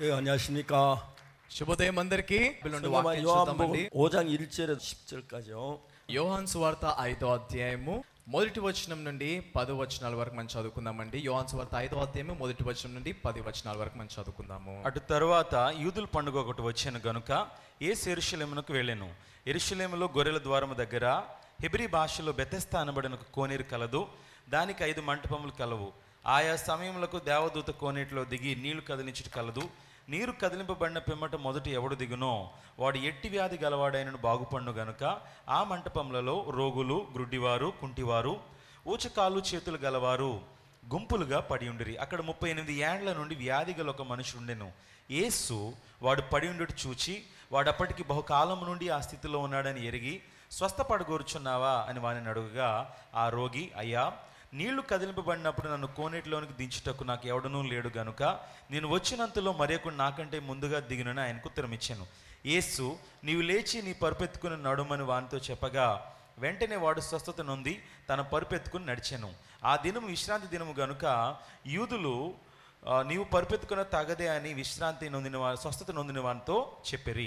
네, 안녕하십니까. శుభోదయం అందరికి నుండి 성경은 వాక్యం 요한복음 చూద్దామండి 5장 1절에서 10절까지요. యోహాన్ సువార్త ఐదో అధ్యాయము మొదటి వచనం నుండి పది వచనాల వరకు మనం చదువుకుందామండి యోహాన్ సువార్త ఐదో అధ్యాయము మొదటి వచనం నుండి పది వచనాల వరకు మనం చదువుకుందాము అటు తరువాత యూదుల పండుగ ఒకటి వచ్చాను గనుక ఏ ఎరుషలేమునకు వెళ్ళాను ఎరుషలేములో గొర్రెల ద్వారము దగ్గర హెబ్రి భాషలో బెతెస్తా అనబడిన ఒక కోనేరు కలదు దానికి ఐదు మంటపములు కలవు ఆయా సమయములకు దేవదూత కోనేటిలో దిగి నీళ్లు కదిలించుట కలదు నీరు కదిలింపబడిన పిమ్మట మొదట ఎవడు దిగునో వాడు ఎట్టి వ్యాధి గలవాడైనను బాగుపండు గనుక ఆ మంటపములలో రోగులు గ్రుడ్డివారు కుంటివారు ఊచకాలు చేతులు గలవారు గుంపులుగా పడి ఉండిరి అక్కడ ముప్పై ఎనిమిది ఏండ్ల నుండి వ్యాధి గల ఒక మనుషుడు ఉండెను యేసు వాడు పడి ఉండుట చూచి వాడు అప్పటికి బహుకాలం నుండి ఆ స్థితిలో ఉన్నాడని ఎరిగి స్వస్థపడగోరుచున్నావా అని వాడిని అడుగుగా ఆ రోగి అయ్యా నీళ్లు కదిలింపబడినప్పుడు నన్ను కోనేటిలోనికి దించుటకు నాకు ఎవడనూ లేడు గనుక నేను వచ్చినంతలో మరొకడు నాకంటే ముందుగా దిగినని ఆయనకు ఉత్తరం ఇచ్చాను యేసు నీవు లేచి నీ పరుపెత్తుకుని నడుమని వానితో చెప్పగా వెంటనే వాడు స్వస్థత నొంది తన పరుపెత్తుకుని నడిచాను ఆ దినం విశ్రాంతి దినము గనుక యూదులు ఆ, నీవు పరుపెత్తుకున్న తగదే అని విశ్రాంతి నొందిన వా స్వస్థత నొందిన వానితో చెప్పిరి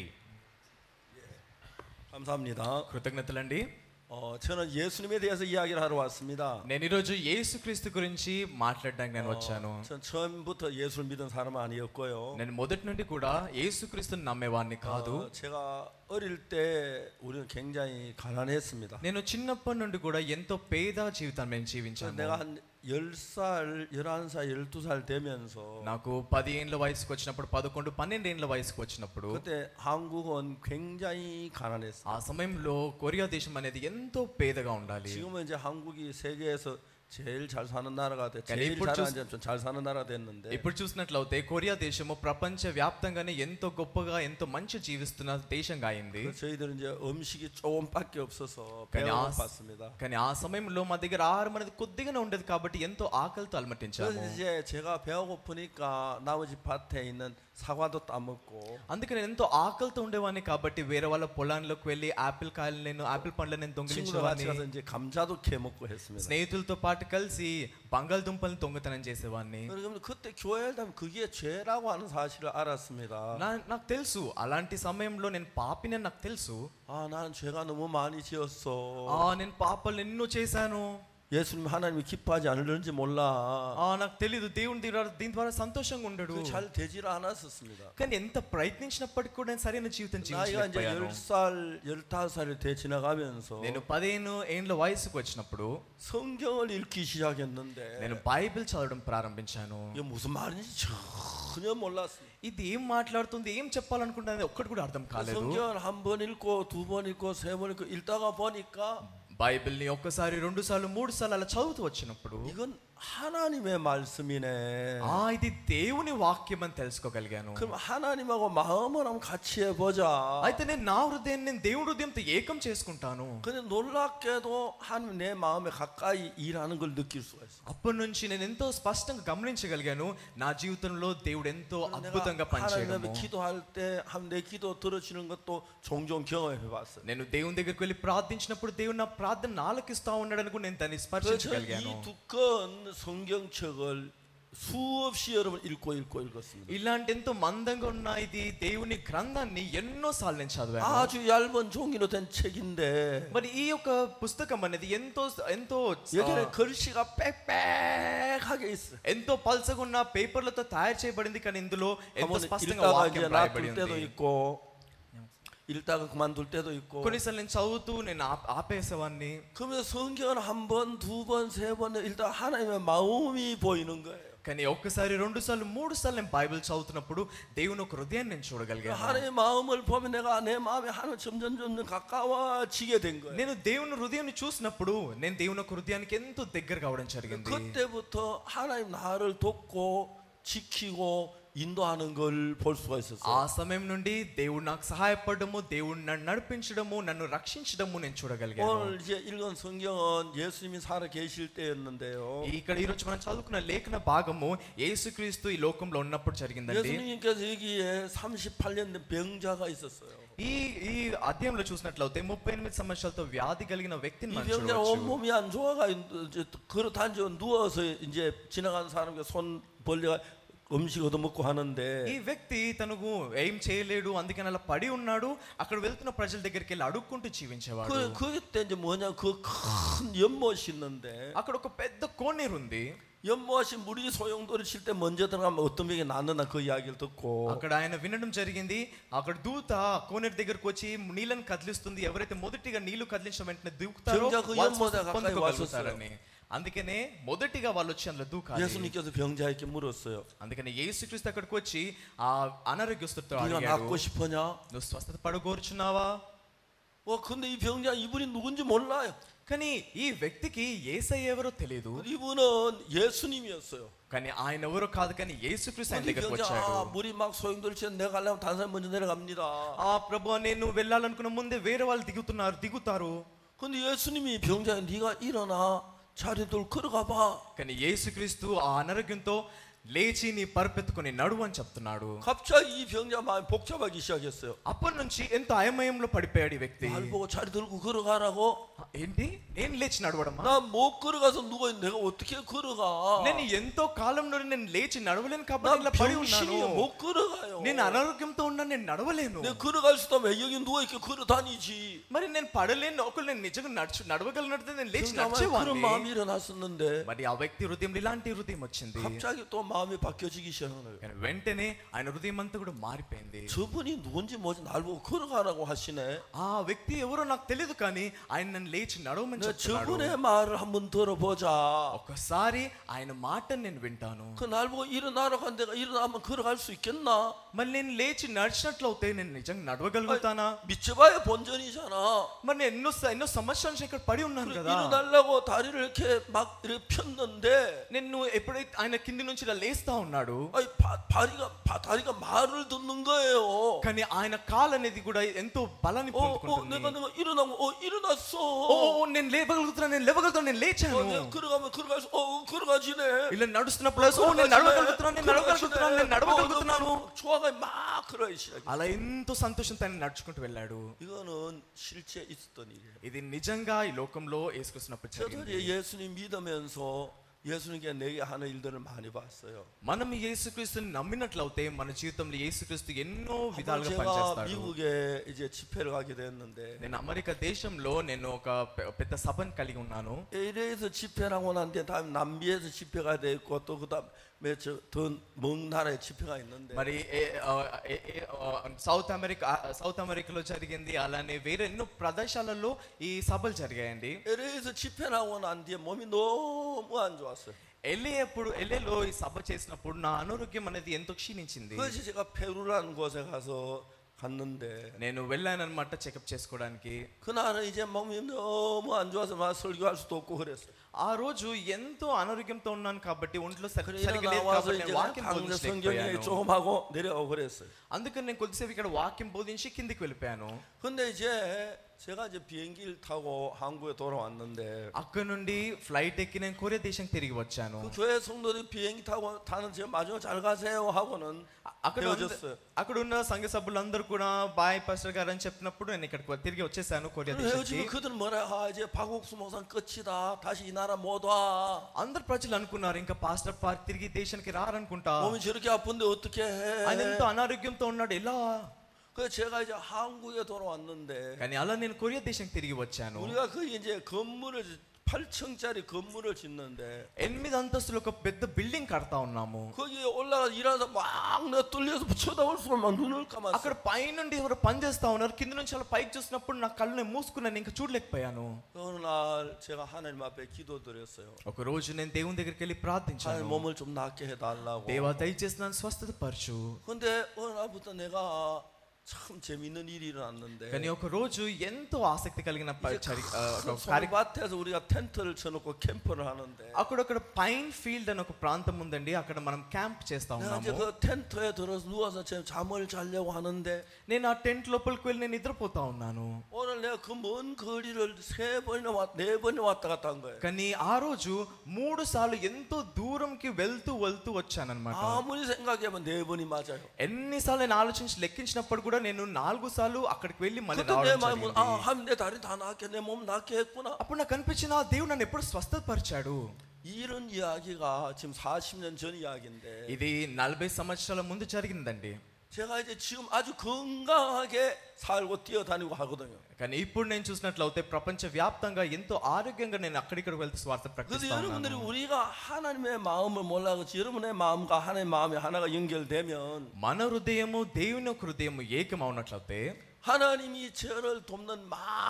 감사합니다. కృతజ్ఞతలండి 어, 저는 예수님에 대해서 이야기를 하러 왔습니다. నేను ఈరోజు యేసుక్రీస్తు గురించి మాట్లాడడానికి నేను వచ్చాను 전 처음부터 예수를 믿은 사람은 아니었고요. నేను మొదటి నుండి కూడా యేసుక్రీస్తుని నమ్మేవాడిని కాదు 어, 제가 어릴 때 우리는 굉장히 가난했습니다. నేను చిన్నప్పటి నుండి కూడా ఎంతో పేద జీవితాన్ని మేము జీవించాను 내가 한 10살, 11살, 12살 되면서 నాకు పది ఏండ్ల వయసుకు వచ్చినప్పుడు పదకొండు పన్నెండు ఏండ్ల వయసుకు వచ్చినప్పుడు 그때 한국은 굉장히 가난했어요. ఆ సమయంలో కొరియా దేశం అనేది ఎంతో పేదగా ఉండాలి 지금은 이제 한국이 세계에서 제일 잘 사는 나라가 돼. 그러니까 제일 이ప్పుడు 잘하는 చూస్- 좀잘 사는 나라가 됐는데 ఇప్పుడు చూసినట్లయితే కొరియా దేశము ప్రపంచ వ్యాప్తంగానే ఎంతో గొప్పగా ఎంతో మంచి జీవిస్తున్న దేశంగా అయింది 그 저희들은 이제 음식이 조금밖에 없어서 그냥 배가 아- 고팠습니다. కానీ ఆ సమయంలో మా దగ్గర ఆహారం అనేది కొద్దిగానే ఉండేది కాబట్టి ఎంతో ఆకలితో అలమటించాము 그래서 이제 제가 배가 고프니까 나머지 밭에 있는 사과도 따먹고 అందుకే నేను ఎంతో ఆకలితో ఉండేవాడిని కాబట్టి వేరే వాళ్ళ పొలాల్లోకి వెళ్ళి ఆపిల్ కాయలు నేను ఆపిల్ పండ్లు నేను 친구들 같이 దొంగిలించేవాడిని 가서 이제 감자도 캐먹고 했습니다. స్నేహితులతో పాటు కలిసి బంగాళదుంపలను దొంగతనం చేసేవాడిని 그러면 그때 교회를 다면 그게 죄라고 하는 사실을 알았습니다. నా- నాకు తెలుసు అలాంటి సమయంలో నేను పాపిని నాకు తెలుసు 아, 나는 죄가 너무 많이 지었어. ఆ నేను పాపాలు ఎన్నో చేశాను 예수님 하나님이 기뻐하지 않을는지 몰라. ఆ నాకు తెలీదు దేవుని ద్వారా దీని ద్వారా సంతోషంగా ఉండడు 그 잘 되질 않았었습니다. కానీ ఎంత ప్రయత్నించినప్పటికీ కూడా నేను సరైన జీవితం 나이가 이제 జీవించలేకపోయాను 10살, 15살이 돼 지나가면서 నేను పదిహేను ఏండ్ల వయసుకు వచ్చినప్పుడు 성경을 읽기 시작했는데 నేను బైబిల్ చదవడం ప్రారంభించాను 이게 무슨 말인지 전혀 몰랐어요. ఇది ఏం మాట్లాడుతుంది ఏం చెప్పాలనుకుంటుంది ఒక్కటి కూడా అర్థం కాలేదు 성경을 한 번 읽고 두 번 읽고 세 번 읽고 읽다가 보니까 బైబిల్ని ఒక్కసారి రెండు సార్లు మూడు సార్లు అలా చదువుతూ వచ్చినప్పుడు 이건 하나님의 말씀이네. ఆ ఇది దేవుని వాక్యం అని తెలుసుకోగలిగాను 그럼 하나님하고 마음을 한번 같이 해보자. అయితే నేను నా హృదయాన్ని నేను దేవుడి హృదయంతో ఏకం చేసుకుంటాను 근데 놀랍게도 하나님 내 마음에 가까이 일하는 걸 느낄 수가 있어. అప్పటి నుంచి నేను ఎంతో స్పష్టంగా గమనించగలిగాను నా జీవితంలో దేవుడు ఎంతో అద్భుతంగా 내가 하나님 పనిచేయడము 앞에 기도할 때 한 내 기도 들어주는 것도 종종 경험해 봤어요. నేను దేవుని దగ్గరికి వెళ్ళి ప్రార్థించినప్పుడు దేవుడు నా ప్రార్థన ఆలకిస్తా ఉన్నాడని కూడా నేను దాన్ని 그래서 స్పర్శించగలిగాను 이 두꺼운 성경책을 수없이 여러분 읽고 읽고 읽었습니다. ఇలాంటి ఎంతో మందంగా ఉన్న ఇది దేవుని గ్రంథాన్ని ఎన్నో సార్లు నేను చదివాను 아주 얇은 종이로 된 책인데 మరి ఈ యొక్క పుస్తకం అనేది ఎంతో ఎంతో 여기는 ఆ, 글씨가 빽빽하게 있어. ఎంతో పల్సగా ఉన్న పేపర్లతో తయారు చేయబడింది కానీ ఇందులో ఎంతో 한번 స్పష్టంగా 읽다가 వాక్యం 이제 రాయబడి 놔둘 때도 ఉంది 있고 읽다가 그만둘 때도 있고 కొన్నిసార్లు నేను చదువుతూ నేను ఆప్- ఆపేసేవాడిని 그러면서 성경을 한 번, 두 번, 세 번 읽다 하나님의 마음이 보이는 거예요. కానీ ఒక్కసారి రెండు సార్లు మూడు సార్లు నేను బైబిల్ చదువుతున్నప్పుడు దేవుని ఒక హృదయాన్ని నేను చూడగలిగాను 하나님의 마음을 보면 내가 내 마음에 하나님 점점 점점 가까워지게 된 거예요. నేను దేవుని హృదయాన్ని చూసినప్పుడు నేను దేవుని ఒక హృదయానికి ఎంతో దగ్గర కావడం జరిగింది 그때부터 하나님 나를 돕고 지키고 인도하는 걸 볼 수가 있었어요. ఆ సమయం నుండి దేవుడు నాకు సహాయపడము దేవుడు నన్ను నడిపించడము నన్ను రక్షించడము నేను చూడగలిగాను 오늘 이제 읽은 성경은 예수님이 살아 계실 때였는데요. ఇక్కడ ఈ రోజు మనం చదువుకున్న లేఖన భాగము యేసుక్రీస్తు ఈ లోకంలో ఉన్నప్పుడు జరిగిందండి 예수님께서 여기에 38년 된 병자가 있었어요. ఈ ఈ అధ్యాయంలో చూసినట్లయితే ముప్పై ఎనిమిది సంవత్సరాలతో వ్యాధి కలిగిన వ్యక్తిని 이 మనం 병자는 చూడవచ్చు 온몸이 안 좋아가 이제 그렇다 앉아 누워서 이제 지나가는 사람에게 손 벌려가 음식 얻어먹고 하는데 ఈ వ్యక్తి తనకు ఏం చేయలేడు అందుకని అలా పడి ఉన్నాడు అక్కడ వెళ్తున్న ప్రజల దగ్గరికి వెళ్ళి అడుక్కుంటూ జీవించేవాడు 그 그때 이제 뭐냐 그 큰 연못이 있는데 అక్కడ ఒక పెద్ద కోనేరు ఉంది 연못이 물이 소용돌이 칠 때 먼저 들어가면 어떤 병이 낫는다 그 이야기를 듣고 అక్కడ ఆయన వినడం జరిగింది అక్కడ దూత కోనేరు దగ్గరకు వచ్చి నీళ్ళని కదిలిస్తుంది ఎవరైతే మొదటిగా నీళ్లు కదిలించిన వెంటనే దూకుతారో జంజా 그 వాళ్ళు 연못에 స్వస్థత 가까이 పొందుకోగలుగుతారని అందుకనే మొదటిగా వాళ్ళు వచ్చి అందులో దూకాలి 예수님께서 병자에게 물었어요. అందుకని యేసుక్రీస్తు అక్కడికి వచ్చి ఆ అనారోగ్యస్తుతో 네가 అడిగాడు 낫고 싶으냐? నువ్వు స్వస్థత పడగోరుచున్నావా 어 근데 이 병자 이분이 누군지 몰라요. కానీ ఈ వ్యక్తికి ఏసై ఎవరో తెలియదు 이분은 예수님이었어요. కానీ ఆయన ఎవరో కాదు కానీ యేసుక్రీస్తు ఆయన 이 దగ్గరకు 병자 వచ్చాడు 아, 물이 막 소용돌이 치는데 내가 가려면 다른 사람 먼저 내려갑니다. ఆ ప్రభు నేను వెళ్ళాలనుకున్న ముందే వేరే వాళ్ళు దిగుతున్నారు దిగుతారు 근데 예수님이 병자야 네가 일어나 자리들 걸어가 봐. కానీ యేసుక్రీస్తు ఆ అనారోగ్యంతో లేచి నీ పరుపెత్తుకొని నడువు అని చెప్తున్నాడు 갑자기 이 병자 마음이 복잡하기 시작했어요. అప్పటి నుంచి ఎంతో అయమయంలో పడిపోయాడు ఈ వ్యక్తి 날 보고 자리 들고 걸어가라고? ఆ, ఏంటి నేను లేచి నడవడమా 나 못 걸어가서 누가 내가 어떻게 걸어가? నేను ఎంతో కాలం నుండి నేను లేచి నడవలేను కాబట్టి 난 ఇలా పడి ఉన్నాను 병신이야 못 걸어가요. నేను అనారోగ్యంతో ఉన్నాను నేను నడవలేను 내가 걸어갈 수 있다면 여기 누워 이렇게 걸어 다니지. మరి నేను పడలేను ఒకరు నేను నిజంగా నడుచు నడవగలిగినట్టు నేను లేచి 그런 నడిచేవాడిని 마음이 일어났었는데 మరి ఆ వ్యక్తి హృదయంలో ఇలాంటి హృదయం వచ్చింది 갑자기 또 마음이 바뀌어지기 시작하는 거예요. కానీ వెంటనే ఆయన హృదయం అంతా కూడా మారిపోయింది 저분이 누군지 뭐지 날 보고 걸어가라고 하시네. ఆ వ్యక్తి ఎవరో నాకు తెలియదు కానీ ఆయన నన్ను లేచి నడవమని 내가 చెప్తున్నాడు 저분의 말을 한번 들어보자. ఒక్కసారి ఆయన మాటను నేను వింటాను 그 날 보고 일어나라고 한 내가 일어나면 걸어갈 수 있겠나? మరి నేను లేచి నడిచినట్లు అవుతే నేను నిజంగా నడవగలుగుతానా 미쳐봐야 본전이잖아. మరి నేను ఎన్నో స- ఎన్నో సంవత్సరాల నుంచి ఇక్కడ పడి ఉన్నాను 그래, కదా 일어나려고 다리를 이렇게 막 이렇게 폈는데 నేను ఎప్పుడైతే ఆయన కింది నుంచి ఇలా లేస్తా ఉన్నాడు 아니 바, 다리가 바, 다리가 말을 듣는 거예요. కానీ ఆయన కాలు అనేది కూడా ఎంతో బలాన్ని 어, 어, పొందుకుంటుంది 내가 내가 일어나고 어 일어났어. ఓ ఓ, నేను లేవగలుగుతున్నా నేను లేవగలుగుతాను నేను 어, లేచాను 내가 걸어가면 걸어갈 수, 어, 어, 걸어가지네. ఇలా నడుస్తున్నప్పుడు ఓ నేను నడవగలుగుతున్నాను నేను నడవగలుగుతున్నాను నేను నడవగలుగుతున్నాను 좋아가 막 걸어가기 시작해. అలా ఎంతో సంతోషంతో ఆయన నడుచుకుంటూ వెళ్ళాడు 이거는 실제 있었던 일이에요. ఇది నిజంగా ఈ లోకంలో యేసుకృష్ణప్పుడు 저도 జరిగింది 이제 예수님 믿으면서 예수님께 내게 하는 일들을 많이 봤어요. మనం ఈ యేసుక్రీస్తుని నమ్మినట్లయితే మన జీవితంలో యేసుక్రీస్తు ఎన్నో 한번 విధాలుగా 제가 పనిచేస్తాడు 미국에 이제 집회를 가게 됐는데 నేను అమెరికా దేశంలో నేను ఒక పె- పెద్ద సభను కలిగి ఉన్నాను LA에서 집회를 하고 난 뒤에 다음 남미에서 집회가 돼 있고 또 그다음에 저더먼 나라에 집회가 있는데 మరి ఏ- ఆ, ఏ- ఏ- ఆ, సౌత్ అమెరికా ఆ, సౌత్ అమెరికాలో జరిగింది అలానే వేరే ఎన్నో ప్రదేశాలలో ఈ సభలు జరిగాయండి LA에서 집회를 하고 난 뒤에 몸이 너무 안 좋았어요. ఎల్ఏ అప్పుడు ఎల్ఏలో ఈ సభ చేసినప్పుడు నా అనారోగ్యం అనేది ఎంతో క్షీణించింది 그것이 제가 페루라는 곳에 가서 갔는데 నేను వెళ్ళానన్నమాట చెకప్ చేసుకోవడానికి 그날은 이제 몸이 너무 안 좋아서 막 설교할 수도 없고 그랬어요. ఆ రోజు ఎంతో అనారోగ్యంతో ఉన్నాను కాబట్టి ఒంట్లో సరి- 그래 సరిగ్గా లేదు 나와서 కాబట్టి 이제 నేను వాక్యం 강제 성경에 బోధించలేకపోయాను. 조금 하고 내려가고 그랬어요. అందుకని నేను కొద్దిసేపు ఇక్కడ వాక్యం బోధించి కిందికి వెళ్ళిపోయాను 근데 이제 제가 이제 비행기를 타고 한국에 돌아왔는데 అక్కడ నుండి ఫ్లైట్ ఎక్కి నేను కొరియా దేశం తిరిగి వచ్చాను 그 교회 성도들이 비행기 타고 타는 제가 마지막 잘 가세요 하고는 అక్కడ అంద- 헤어졌어요. అక్కడ ఉన్న సంఘ సభ్యులందరూ కూడా బాయ్ పాస్టర్ గారు అని చెప్పినప్పుడు నేను ఇక్కడికి తిరిగి వచ్చేసాను కొరియా 그리고 దేశానికి 헤어지면 그들은 뭐라 아 이제 박옥수 목사 끝이다 다시 이 나라 못 와. అందరు ప్రజలు అనుకున్నారు ఇంకా పాస్టర్ పార్క్ తిరిగి దేశానికి రారనుకుంటా 몸이 저렇게 아픈데 어떻게 ఆయన 해? ఎంతో అనారోగ్యంతో ఉన్నాడు ఎలా 그래서 제가 이제 한국에 돌아왔는데 కానీ అలా నేను కొరియా దేశం తిరిగి వచ్చాను 우리가 그 이제 건물을 8층짜리 건물을 짓는데 ఎనిమిది అంతస్తులు ఒక పెద్ద బిల్డింగ్ కడతా ఉన్నాము 거기에 올라가 일하면서 막 내가 뚫려서 쳐다볼 수가 막 눈을 감았어. అక్కడ పైనుండి ఎవరు పని చేస్తా ఉన్నారు కింద నుంచి అలా పైకి చూసినప్పుడు నా కళ్ళు నేను మూసుకున్నాను ఇంకా చూడలేకపోయాను 어느 날 제가 하나님 앞에 기도드렸어요. ఒక రోజు నేను దేవుని దగ్గరికి వెళ్ళి 하나님 ప్రార్థించాను 몸을 좀 낫게 해달라고. దేవా దయచేసి నన్ను స్వస్థత పరచు 근데 어느 날부터 내가 참 재밌는 일이 일어났는데 కానీ ఒక రోజు ఎంతో ఆసక్తి కలిగిన ప- 이제 చరి- ఆ, 큰 ఒక కార్య- 소밭에서 우리가 텐트를 쳐놓고 캠프를 하는데 అక్కడక్కడ పైన్ ఫీల్డ్ అని ఒక ప్రాంతం ఉందండి అక్కడ మనం క్యాంప్ చేస్తా 내가 이제 ఉన్నాము 그 텐트에 들어서 누워서 지금 잠을 자려고 하는데 నేను ఆ టెంట్ లోపలికి వెళ్ళి నేను నిద్రపోతా ఉన్నాను 오늘 내가 그 먼 거리를 세 번이나 왔, 네 번이나 왔다 갔다 한 거예요. కానీ ఆ రోజు మూడు సార్లు ఎంతో దూరంకి వెళ్తూ వెళ్తూ వచ్చానన్నమాట 아무리 생각해보면 네 번이 맞아요. ఎన్నిసార్లు నేను ఆలోచించి లెక్కించినప్పుడు కూడా నేను నాలుగు సార్లు అక్కడికి వెళ్ళి మళ్ళీ 그때 내 రావడం 마음은 జరిగింది. 아, 하면 내 다리 다 낫게 내 몸 낫게 했구나. అప్పుడు నాకు అనిపించింది ఆ దేవుడు నన్ను ఎప్పుడు స్వస్థపరిచాడు 이런 이야기가 지금 40년 전 이야기인데 ఇది నలభై సంవత్సరాల ముందు జరిగిందండి 제가 이제 지금 아주 건강하게 살고 뛰어다니고 하거든요. కానీ ఇప్పుడు నేను చూసినట్లయితే ప్రపంచ వ్యాప్తంగా ఎంతో ఆరోగ్యంగా నేను అక్కడిక్కడ వెళ్తూ స్వార్థ 그래서 ప్రకటిస్తా 여러분들이 ఉన్నాను. 우리가 하나님의 마음을 몰라서 여러분의 마음과 하나님의 마음이 하나가 연결되면 మన హృదయము దేవుని యొక్క హృదయము ఏకం అవునట్లయితే 하나님이 저를 돕는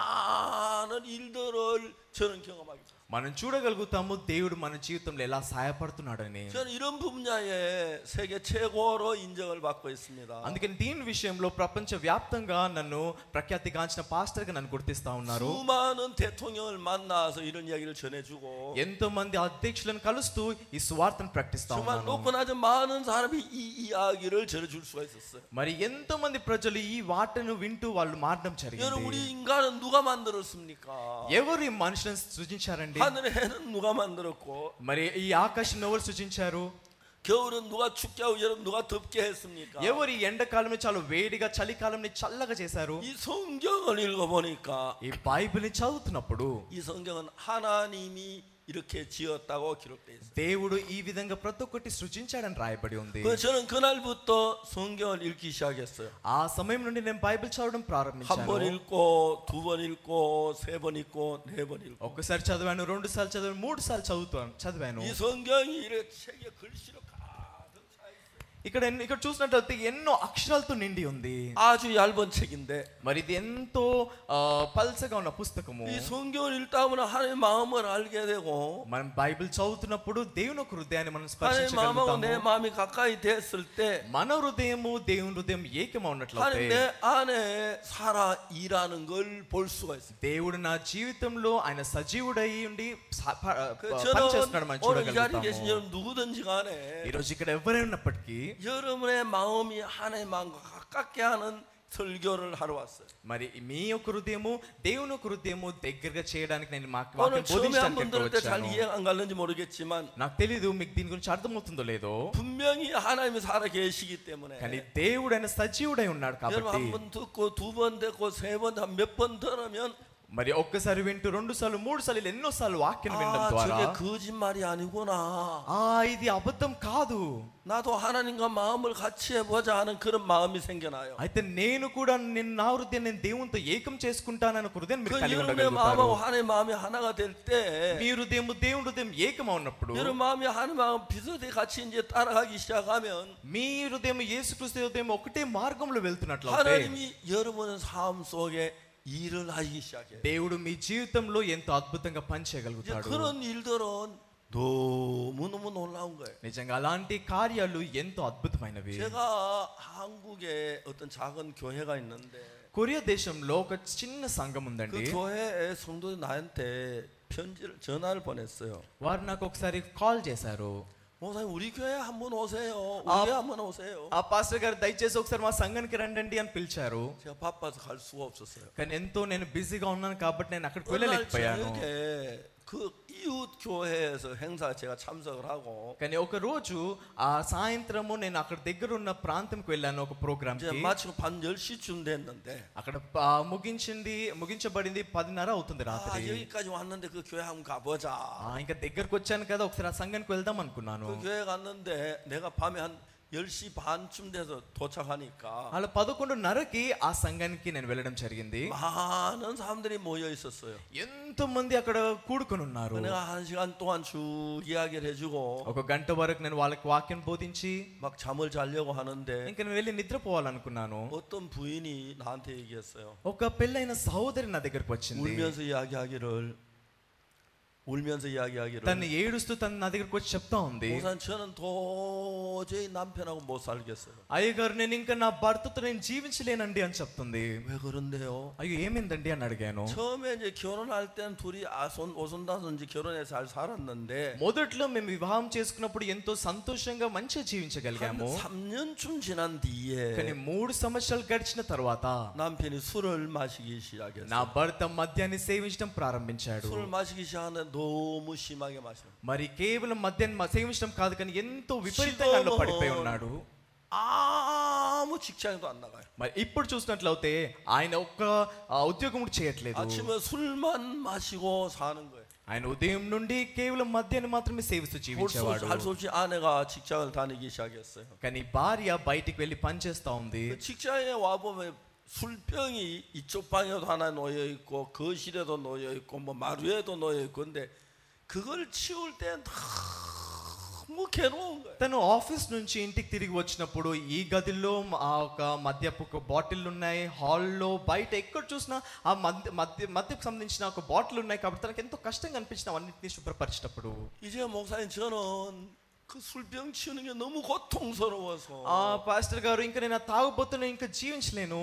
많은 일들을 저는 경험하게 돼요. మనం చూడగలుగుతాము దేవుడు మన జీవితంలో ఎలా సహాయపడుతున్నాడని 저는 이런 분야에 세계 최고로 인정을 받고 있습니다. అందుకని దీని విషయంలో ప్రపంచ వ్యాప్తంగా నన్ను ప్రఖ్యాతిగాంచిన పాస్టర్ గా నన్ను గుర్తిస్తా ఉన్నారు 수많은 대통령을 만나서 이런 이야기를 전해주고 ఎంతో మంది అధ్యక్షులను కలుస్తూ ఈ సువార్తను ప్రకటిస్తా 정말 ఉన్నాను 높고 낮은 많은 사람이 이 이야기를 전해줄 수가 있었어요. మరి ఎంతో మంది ప్రజలు ఈ వాటను వింటూ వాళ్ళు మారడం 여러분 జరిగింది 우리 인간은 누가 만들었습니까? ఎవరు ఈ మనుషులను సృజించారండి 하늘의 해는 누가 만들었고 మరి ఈ ఆకాశం ఎవరు సృజించారు 겨울은 누가 춥게 하고 여름 누가 덥게 했습니까? ఎవరు ఈ ఎండాకాలంని చాలా వేడిగా చలికాలంని చల్లగా చేశారు 이 성경을 읽어보니까 ఈ బైబిల్ని చదువుతున్నప్పుడు 이 성경은 하나님이 이렇게 지었다고 기록되어 있어요. దేవుడు ఈ విధంగా ప్రతి ఒక్కటి సృజించాడని రాయబడి ఉంది 그래서 저는 그날부터 성경을 읽기 시작했어요. ఆ సమయం నుండి నేను బైబిల్ చదవడం 한 번 ప్రారంభించాను 읽고 두 번 읽고 세 번 읽고 네 번 읽고 ఒక్కసారి చదివాను రెండు సార్లు చదివాను మూడు సార్లు చదువుతాను చదివాను 이 성경이 이렇게 책에 글씨로 가득 차 있어요. ఇక్కడ ఎన్ని- ఇక్కడ చూసినట్లయితే ఎన్నో అక్షరాలతో నిండి ఉంది 아주 얇은 책인데 మరి ఇది ఎంతో ఆ, పల్చగా ఉన్న పుస్తకము 이 성경을 읽다 보면 하나님의 마음을 알게 되고 మనం బైబిల్ చదువుతున్నప్పుడు దేవుని ఒక హృదయాన్ని మనం 하나님의 마음하고 내 స్పర్శించగలుగుతాము 마음이 가까이 됐을 때 మన హృదయము దేవుని హృదయం ఏకం ఉన్నట్లయితే 하나님 내 안에 살아 일하는 걸 볼 수가 있어요. దేవుడు నా జీవితంలో ఆయన సజీవుడై ఉండి స- ప- 그 పని చేస్తున్నాడు మనం 저는 오늘 이 자리에 계신 చూడగలుగుతాము 여러분 누구든지 간에 ఈరోజు ఇక్కడ ఎవరైనప్పటికీ 여러분의 마음이 하나님의 마음과 가깝게 하는 설교를 하러 왔어요. మరి మీ యొక్క హృదయము దేవుని యొక్క హృదయము దగ్గరగా చేయడానికి నేను మా 오늘 వాక్యం 처음에 한 బోధించడానికి 번 ఇక్కడ 들을 때 잘 వచ్చాను. 이해가 안 갔는지 모르겠지만 నాకు తెలీదు మీకు దీని గురించి అర్థమవుతుందో లేదో 분명히 하나님이 살아 계시기 때문에 కానీ దేవుడు ఆయన సజీవుడై ఉన్నాడు 여러분 కాబట్టి 한 번 듣고 두 번 듣고 세 번 몇 번 들으면 మరి ఒక్కసారి వింటూ రెండు సార్లు మూడు సార్లు ఇలా ఎన్నో సార్లు వాక్యం వినడం 아 ద్వారా 저게 거짓말이 아니구나 ఆ ఇది అబద్ధం కాదు 나도 하나님과 마음을 같이 해보자 하는 그런 마음이 생겨나요 అయితే నేను కూడా నేను నా హృదయం నేను దేవునితో ఏకం చేసుకుంటానని ఒక హృదయం 그 మీరు కలిగి 여러분의 ఉండగలుగుతారు 마음하고 하나님의 마음이 하나가 될 때 మీ హృదయం దేవుని హృదయం ఏకం ఉన్నప్పుడు 여러분 마음이 하나님 마음 비슷하게 같이 이제 따라가기 시작하면 మీ హృదయం యేసుక్రీస్తు హృదయం ఒకటే మార్గంలో వెళ్తున్నట్లయితే 하나님이 여러분의 삶 속에 일을 하기 시작해요 దేవుడు మీ జీవితంలో ఎంతో అద్భుతంగా పని 이제 చేయగలుగుతాడు 그런 일들은 너무너무 놀라운 거예요 నిజంగా అలాంటి కార్యాలు ఎంతో అద్భుతమైనవి 제가 한국에 어떤 작은 교회가 있는데 కొరియా దేశంలో ఒక చిన్న సంఘం 그 ఉందండి 교회의 성도들이 나한테 편지를 전화를 보냈어요. వారు నాకు ఒకసారి కాల్ చేశారు 목사님 우리 교회 한번 오세요. 우리 아. 교회 한번 오세요. ఆ పాస్టర్ గారు దయచేసి ఒకసారి మా సంఘానికి రండి అని పిలిచారు 제가 바빠서 갈 수가 없었어요. కానీ ఎంతో నేను బిజీగా ఉన్నాను కాబట్టి నేను అక్కడికి 어느 날 వెళ్ళలేకపోయాను 저녁에 그 이웃 교회에서 행사 제가 참석을 하고 కానీ ఒక రోజు ఆ సాయంత్రము నేను అక్కడ దగ్గర ఉన్న ప్రాంతంకి వెళ్ళాను ఒక ప్రోగ్రామ్ 이제 కి 마치고 밤 10시쯤 됐는데 అక్కడ ఆ, ముగించింది ముగించబడింది పదిన్నర అవుతుంది 아, రాత్రి 여기까지 왔는데 그 교회 한번 가보자. ఆ, ఇంకా దగ్గరకు వచ్చాను కదా ఒకసారి ఆ సంఘానికి వెళ్దాం అనుకున్నాను 그 교회 갔는데 내가 밤에 한 10시 반쯤 돼서 도착하니까 అలా పదకొండున్నరకి ఆ సంఘానికి నేను వెళ్ళడం జరిగింది 많은 사람들이 모여 있었어요. ఎంతో మంది అక్కడ కూడుకొని ఉన్నారు 내가 한 시간 동안 쭉 이야기를 해주고 ఒక గంట వరకు నేను వాళ్ళకి వాక్యం బోధించి 막 잠을 자려고 하는데 ఇంకా నేను వెళ్ళి నిద్రపోవాలనుకున్నాను 어떤 부인이 나한테 얘기했어요. ఒక పెళ్ళైన సహోదరి నా దగ్గరకు వచ్చింది 울면서 이야기하기를 울면서 이야기하기를 తను ఏడుస్తూ తను నా దగ్గరకు వచ్చి చెప్తా ఉంది 목사님 저는 도저히 남편하고 못 살겠어요. అయ్యగారు నేను ఇంకా నా భర్తతో నేను జీవించలేనండి అని చెప్తుంది 왜 그런데요? అయ్యో ఏమైందండి అని అడిగాను 처음에 이제 결혼할 때는 둘이 아손 오손다손지 결혼해서 잘 살았는데 మొదట్లో మేము వివాహం చేసుకున్నప్పుడు ఎంతో సంతోషంగా మంచిగా 한 జీవించగలిగాము 3년쯤 지난 కానీ 뒤에 మూడు సంవత్సరాలు గడిచిన తర్వాత 남편이 술을 마시기 시작했어요. నా భర్త మద్యాన్ని సేవించడం ప్రారంభించాడు 술을 마시기 시작하는데 너무 심하게 마셔요. మరి కేవలం మద్యాన్ని మ- సేవించడం కాదు కానీ ఎంతో విపరీతంగా అందులో పడిపోయి ఉన్నాడు 아무 직장에도 안 나가요. మరి ఇప్పుడు చూసినట్లయితే ఆయన ఒక్క ఆ, ఉద్యోగం కూడా చేయట్లేదు 아침에 술만 마시고 사는 거예요. ఆయన ఉదయం నుండి కేవలం మధ్యాహ్నం మాత్రమే సేవిస్తూ 볼 수 జీవించేవాడు 할 수 없이 아내가 직장을 다니기 시작했어요. కానీ భార్య బయటికి వెళ్ళి పనిచేస్తా ఉంది 그 직장에 와 보면 술병이 이쪽 방에도 하나 놓여 있고 거실에도 놓여 있고 뭐 마루에도 놓여 있고 근데 그걸 치울 때 너무 괴로운 거예요. తను ఆఫీస్ నుంచి ఇంటికి తిరిగి వచ్చినప్పుడు ఈ గదిలో ఆ ఒక మద్యపు ఒక బాటిల్ ఉన్నాయి హాల్లో బయట ఎక్కడ చూసినా ఆ మద్య మద్య మద్యకు సంబంధించిన ఒక బాటిల్ ఉన్నాయి కాబట్టి తనకు ఎంతో కష్టంగా అనిపించిన అవన్నింటినీ శుభ్రపరిచినప్పుడు 이제 목사님 저는 그 술병 치우는 게 너무 고통스러워서 ఆ పాస్టర్ గారు ఇంకా నేను ఆ తాగుబోతున్నా ఇంకా జీవించలేను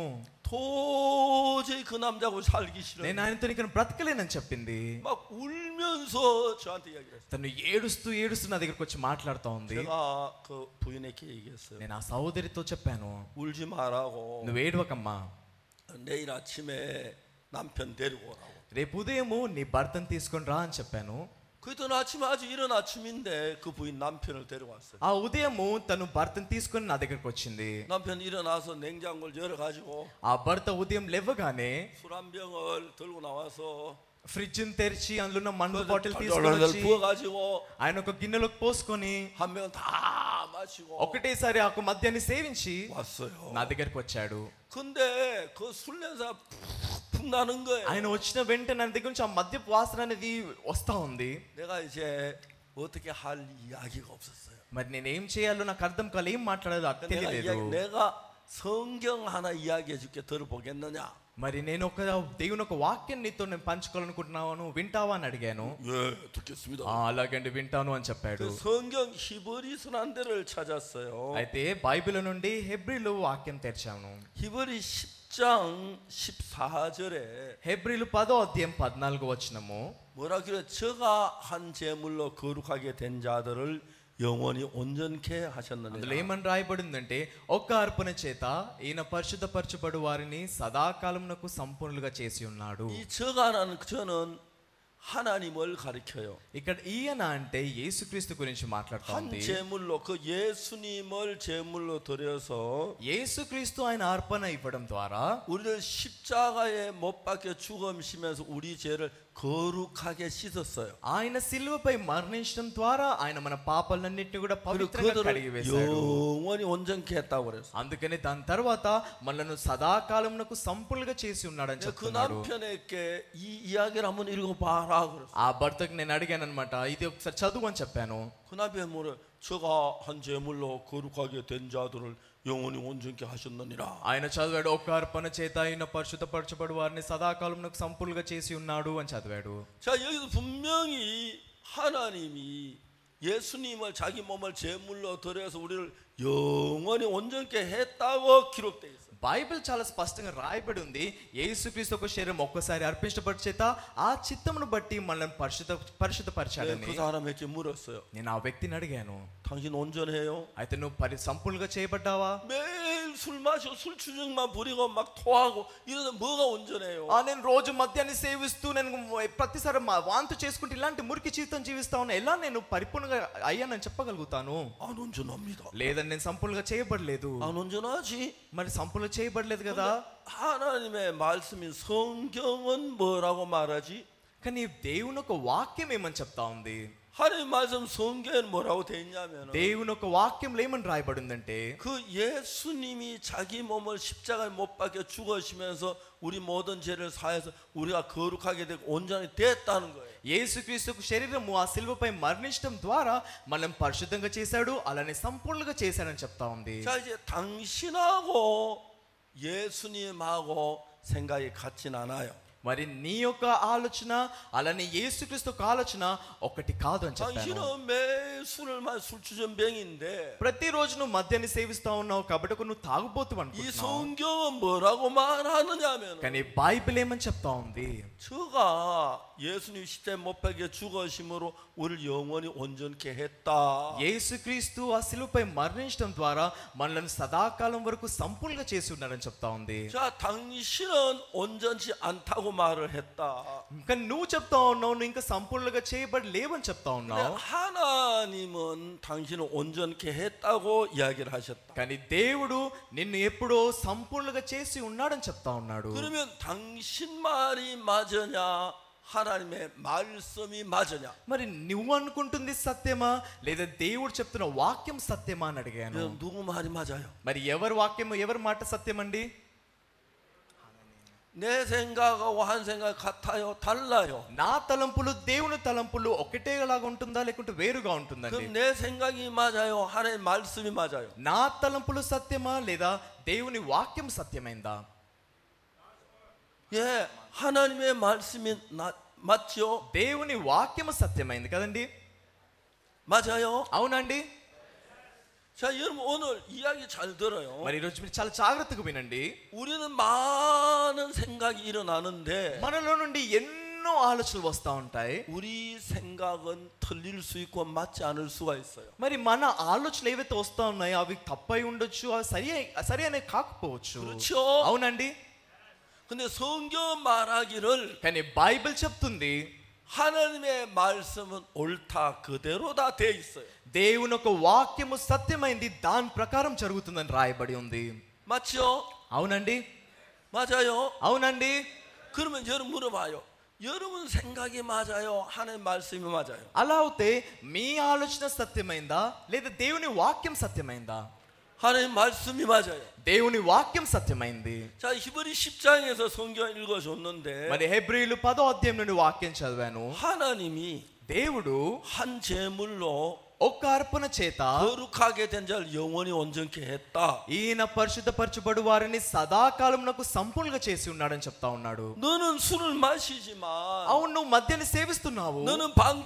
도저히 그 남자하고 살기 싫어요. నేను ఆయనతో ఇంకా బ్రతకలేనని చెప్పింది 막 울면서 저한테 이야기를 했어요. తను ఏడుస్తూ ఏడుస్తూ నా దగ్గరకు వచ్చి మాట్లాడుతూ ఉంది 제가 그 부인에게 얘기했어요. నేను ఆ సహోదరితో చెప్పాను 울지 말라고 నువ్వు ఏడవకమ్మా 내일 아침에 남편 데리고 오라고. రేపు ఉదయము నీ భర్తను తీసుకొని రా అని చెప్పాను 그랬더니 아침 아주 이른 아침인데 그 부인 남편을 데려왔어요. ఆ ఉదయము తను భర్తను తీసుకొని నా దగ్గరకు వచ్చింది 남편 일어나서 냉장고를 열어가지고 ఆ భర్త ఉదయం లేవగానే 술 한 병을 들고 나와서 ఫ్రిడ్జ్ తెరిచి అందులో ఉన్న మందు 그걸 బాటిల్ తీసుకొని 덜덜덜 వచ్చి 부어가지고 ఆయన ఒక గిన్నెలోకి పోసుకొని 한 병 다 마시고 ఒకటేసారి ఆ ఒక మద్యాన్ని సేవించి 왔어요. నా దగ్గరకు వచ్చాడు 근데 그 술 냄새가 푹푹 나는 거예요. ఆయన వచ్చిన వెంటనే నా దగ్గర నుంచి ఆ మద్యపు వాసన అనేది వస్తా ఉంది 내가 이제 어떻게 할 이야기가 없었어요. మరి నేనేం చేయాలో నాకు అర్థం కాలే ఏం మాట్లాడాలో నాకు 내가, తెలియలేదు 이야기, 내가 성경 하나 이야기해 줄게 들어보겠느냐? మరి నేను ఒక దేవుని ఒక వాక్యం నీతో నేను పంచుకోవాలనుకుంటున్నాను వింటావా అని అడిగాను 예, 듣겠습니다. "ఆ, అలాగండి వింటాను అని చెప్పాడు 그 성경 히브리 선한대를 찾았어요. అయితే బైబిల్ నుండి హెబ్రిలు వాక్యం తెరిచాను 히브리 10장 14절에 హెబ్రిలు పదో అధ్యాయం పద్నాలుగు వచ్చినము 뭐라 그래? 저가 한 제물로 거룩하게 된 자들을 영원히 온전케 అందులో 하셨느니라. ఏమని రాయబడిందంటే ఒక్క అర్పణ చేత ఈయన పరిశుద్ధపరచబడు వారిని సదాకాలమునకు సంపూర్ణులుగా చేసి ఉన్నాడు 이 저가라는 저는 하나님을 가리켜요. ఇక్కడ ఈయన అంటే యేసుక్రీస్తు గురించి 한 మాట్లాడుతోంది 제물로 그 예수님을 제물로 드려서 యేసుక్రీస్తు ఆయన అర్పణ ఇవ్వడం ద్వారా 우리를 십자가에 못 박혀 죽음시면서 우리 죄를 거룩하게 씻었어요. ఆయన సిలువపై మరణించడం ద్వారా ఆయన మన పాపాలన్నింటినీ కూడా 그리고 పవిత్రంగా కడిగి 그들을 వేశాడు 영원히 온전케 했다고 그랬어요. అందుకని దాని తర్వాత మనను సదాకాలమునకు సంపూర్ణంగా చేసి ఉన్నాడని 내가 그 చెప్తున్నాడు 남편에게 이 이야기를 한번 읽어봐라 그랬어요. ఆ భర్తకు నేను అడిగాను అనమాట ఇది ఒకసారి చదువు అని చెప్పాను 그 남편이 뭐래? 저가 한 제물로 거룩하게 된 자들을 영원히 온전케 하셨느니라. ఆయన చదివాడు ఒక్క అర్పణ చేత ఆయన పరిశుద్ధపరచబడు వారిని సదాకాలమునకు సంపూర్ణంగా చేసి ఉన్నాడు అని చదివాడు 자 여기서 분명히 하나님이 예수님을 자기 몸을 제물로 드려서 우리를 영원히 온전케 했다고 기록돼 있어요. బైబిల్ చాలా స్పష్టంగా రాయబడి ఉంది యేసుక్రీస్తు ఒక శరీరం ఒక్కసారి అర్పించబడి చేత ఆ చిత్తమును బట్టి మనల్ని పరిశుద్ధ 네, పరిశుద్ధపరిచాడని 그 사람에게 물었어요. నేను ఆ వ్యక్తిని అడిగాను 당신 온전해요? అయితే నువ్వు పరి సంపూర్ణంగా చేయబడ్డావా 매일 술 마시고 술 주정만 부리고 막 토하고 이러다 뭐가 온전해요? ఆ, నేను రోజు మద్యాన్ని సేవిస్తూ నేను ప్రతిసారి మా వాంతు చేసుకుంటూ ఇలాంటి మురికి జీవితం జీవిస్తా ఉన్నా ఎలా నేను పరిపూర్ణంగా అయ్యానని చెప్పగలుగుతాను 안 온전합니다. లేదని నేను సంపూర్ణంగా చేయబడలేదు 안 온전하지? మరి సంపూర్ణ చేయబడలేదు కదా 하나님의 말씀인 성경은 뭐라고 말하지? కానీ దేవుని ఒక వాక్యం ఏమని చెప్తా ఉంది 하나님 말씀 성경에는 뭐라고 돼 있냐면 దేవుని ఒక వాక్యంలో ఏమని రాయబడిందంటే 그 예수님이 자기 몸을 십자가에 못 박혀 죽으시면서 우리 모든 죄를 사해서 우리가 거룩하게 되고 온전히 됐다는 거예요. యేసుక్రీస్తుకు శరీరము ఆ శిలువపై మరణించడం ద్వారా మనం పరిశుద్ధంగా చేశాడు అలానే సంపూర్ణంగా చేశాడని చెప్తా ఉంది 자 이제 당신하고 예수님하고 생각이 같진 않아요. మరి నీ యొక్క ఆలోచన అలానే యేసుక్రీస్తు యొక్క ఆలోచన ఒకటి కాదు అని చెప్పాను 당신은 매 술을 마 술주전병인데 ప్రతిరోజు నువ్వు మద్యాన్ని సేవిస్తా ఉన్నావు కాబట్టి ఒక నువ్వు తాగుబోతు 이 అనుకుంటున్నావు 성경은 뭐라고 말하느냐면 కానీ బైబిల్ ఏమని చెప్తా ఉంది 저가 예수님 십자에 못 박혀 죽으심으로 우리를 영원히 온전케 했다. యేసుక్రీస్తు ఆ శిలువపై మరణించడం ద్వారా మనల్ని సదాకాలం వరకు సంపూర్ణంగా చేసి ఉన్నాడని చెప్తా ఉంది 자, 당신은 온전치 않다고 말을 했다. కానీ నువ్వు చెప్తా ఉన్నావు నువ్వు ఇంకా సంపూర్ణంగా చేయబడి లేవని చెప్తా 근데 ఉన్నావు 하나님은 당신을 온전케 했다고 이야기를 하셨다. కానీ దేవుడు నిన్ను ఎప్పుడో సంపూర్ణంగా చేసి ఉన్నాడని చెప్తా ఉన్నాడు 그러면 당신 말이 맞으냐? 하나님의 말씀이 맞으냐? మరి నువ్వు అనుకుంటుంది సత్యమా లేదా దేవుడు చెప్తున్న వాక్యం సత్యమా అని అడిగాను 이건 누구 말이 맞아요? మరి ఎవరి వాక్యం ఎవరి మాట సత్యమండి 내 생각하고 한 생각 같아요? 달라요. నా తలంపులు దేవుని తలంపులు ఒకటేలాగా ఉంటుందా లేకుంటే వేరుగా ఉంటుందండి 그럼 내 생각이 맞아요? 하나님 말씀이 맞아요? నా తలంపులు సత్యమా లేదా దేవుని వాక్యం సత్యమైందా 예, 하나님의 말씀이 나, 맞죠? దేవుని వాక్యము సత్యమైంది కదండి 맞아요? అవునండి 자, 여러분 오늘 이야기 잘 들어요. మరి ఈరోజు మీరు చాలా జాగ్రత్తగా వినండి 우리는 많은 생각이 일어나는데 మనలో నుండి ఎన్నో ఆలోచనలు వస్తూ ఉంటాయి 우리 생각은 틀릴 수 있고 맞지 않을 수가 있어요. మరి మన ఆలోచనలు ఏవైతే వస్తా ఉన్నాయో అవి తప్పై ఉండొచ్చు అవి సరి అయి- సరి అనేవి కాకపోవచ్చు 그렇죠? అవునండి 근데 성경 말하기를 కానీ బైబిల్ చెప్తుంది 하나님의 말씀은 옳다 그대로 다 돼 있어요. దేవుని ఒక వాక్యము సత్యమైంది దాని ప్రకారం జరుగుతుందని రాయబడి ఉంది 맞죠? అవునండి 맞아요. అవునండి 그러면 여러분 물어봐요. 여러분 생각이 맞아요? 하나님 말씀이 맞아요? అలా అవుతే మీ ఆలోచన సత్యమైందా లేదా దేవుని వాక్యం సత్యమైందా 하나님 말씀이 맞아요. దేవుని వాక్యం సత్యమైంది 자, 히브리 10장에서 성경 읽어줬는데 మరి హెబ్రిలు పదో అధ్యాయం నుండి వాక్యం చదివాను 하나님이 దేవుడు 한 제물로 ఒక్క అర్పణ చేత 거룩하게 된 자를 영원히 온전케 했다. ఈయన పరిశుద్ధపరచబడు వారిని సదాకాలమునకు సంపూర్ణంగా చేసి ఉన్నాడని చెప్తా ఉన్నాడు 너는 술을 마시지만 అవును నువ్వు మద్యాన్ని సేవిస్తున్నావు 너는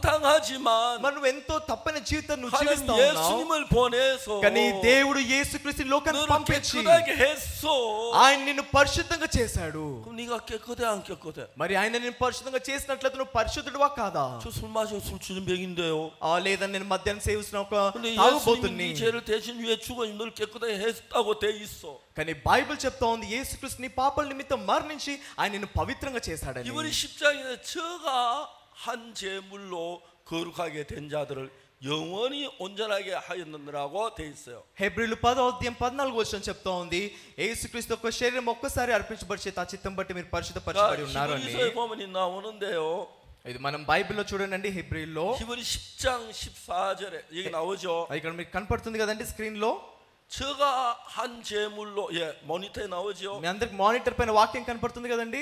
방탕하지만 మరి నువ్వు ఎంతో తప్పని జీవితం నువ్వు 하나님 జీవిస్తా ఉన్నావు 예수님을 보내서 కానీ దేవుడు యేసుక్రీస్తు లోకానికి 너를 పంపించి 깨끗하게 했어. ఆయన నిన్ను పరిశుద్ధంగా చేశాడు 그럼 네가 깨끗해 안 깨끗해? మరి ఆయన నిన్ను పరిశుద్ధంగా చేసినట్లయితే నువ్వు పరిశుద్ధుడువా కాదా 저 술 마시고 술 취는 병인데요. ఆ లేదా నేను మద్యాన్ని సేవిస్తున్న ఒక 근데 తాగుబోతుని 예수님이 네 죄를 대신 위해 죽어 널 깨끗하게 했다고 돼 있어. కానీ బైబిల్ చెప్తా ఉంది యేసుక్రీస్తు నీ పాపల నిమిత్తం మరణించి ఆయన నిన్ను పవిత్రంగా చేశాడని 이번에 10장에 저가 한 제물로 거룩하게 된 자들을 영원히 온전하게 하였느라고 돼 있어요. హెబ్రిలు పదో అధ్యాయం పద్నాలుగు వచ్చిన చెప్తా ఉంది యేసుక్రీస్తు యొక్క శరీరం ఒక్కసారి అర్పించబడి చేత ఆ చిత్తం బట్టి మీరు 자, పరిశుద్ధపరచబడి ఉన్నారు అని 히브리서에 보면 이 나오는데요. ఇది మనం బైబిల్లో చూడండి హెబ్రిల్లో 히브리 10장 14절에 여기 나오죠. ఇక్కడ మీకు కనపడుతుంది కదండి స్క్రీన్ లో 저가 한 제물로 예 모니터에 나오죠. మీ అందరికి మానిటర్ పైన వాక్యం కనపడుతుంది కదండి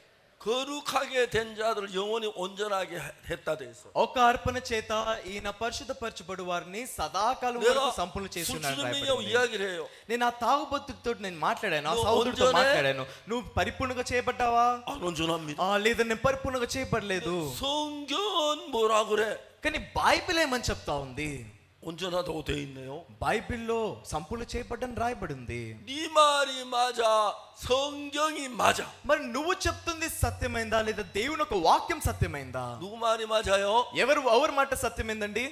거룩하게 된 자들을 영원히 온전하게 했다 돼 있어. ఒక అర్పణ చేత ఈయన పరిశుద్ధపరచబడు వారిని సదాకాలం వరకు 내가 సంపూర్ణ చేసి 술 ఉన్నాడు 취는 రాయబడి 명이하고 ఉంది. 이야기를 해요. నేను ఆ తాగుబోతుతో నేను మాట్లాడాను ఆ నువ్వు సహోదరుడితో ఉంటేనే- మాట్లాడాను నువ్వు పరిపూర్ణంగా చేయబడ్డావా 안 온전합니다. ఆ లేదా నేను పరిపూర్ణంగా చేయబడలేదు 성경은 뭐라 그래? కానీ బైబిల్ ఏమని చెప్తా ఉంది 온전하다고 돼 있네요. బైబిల్లో సంపూర్ణ చేయబడ్డని రాయబడి ఉంది 네 말이 맞아. 성경이 맞아. మరి నువ్వు చెప్తుంది సత్యమైందా లేదా దేవుని ఒక వాక్యం సత్యమైందా 누구 말이 맞아요? ఎవరు ఎవరి మాట సత్యమైందండి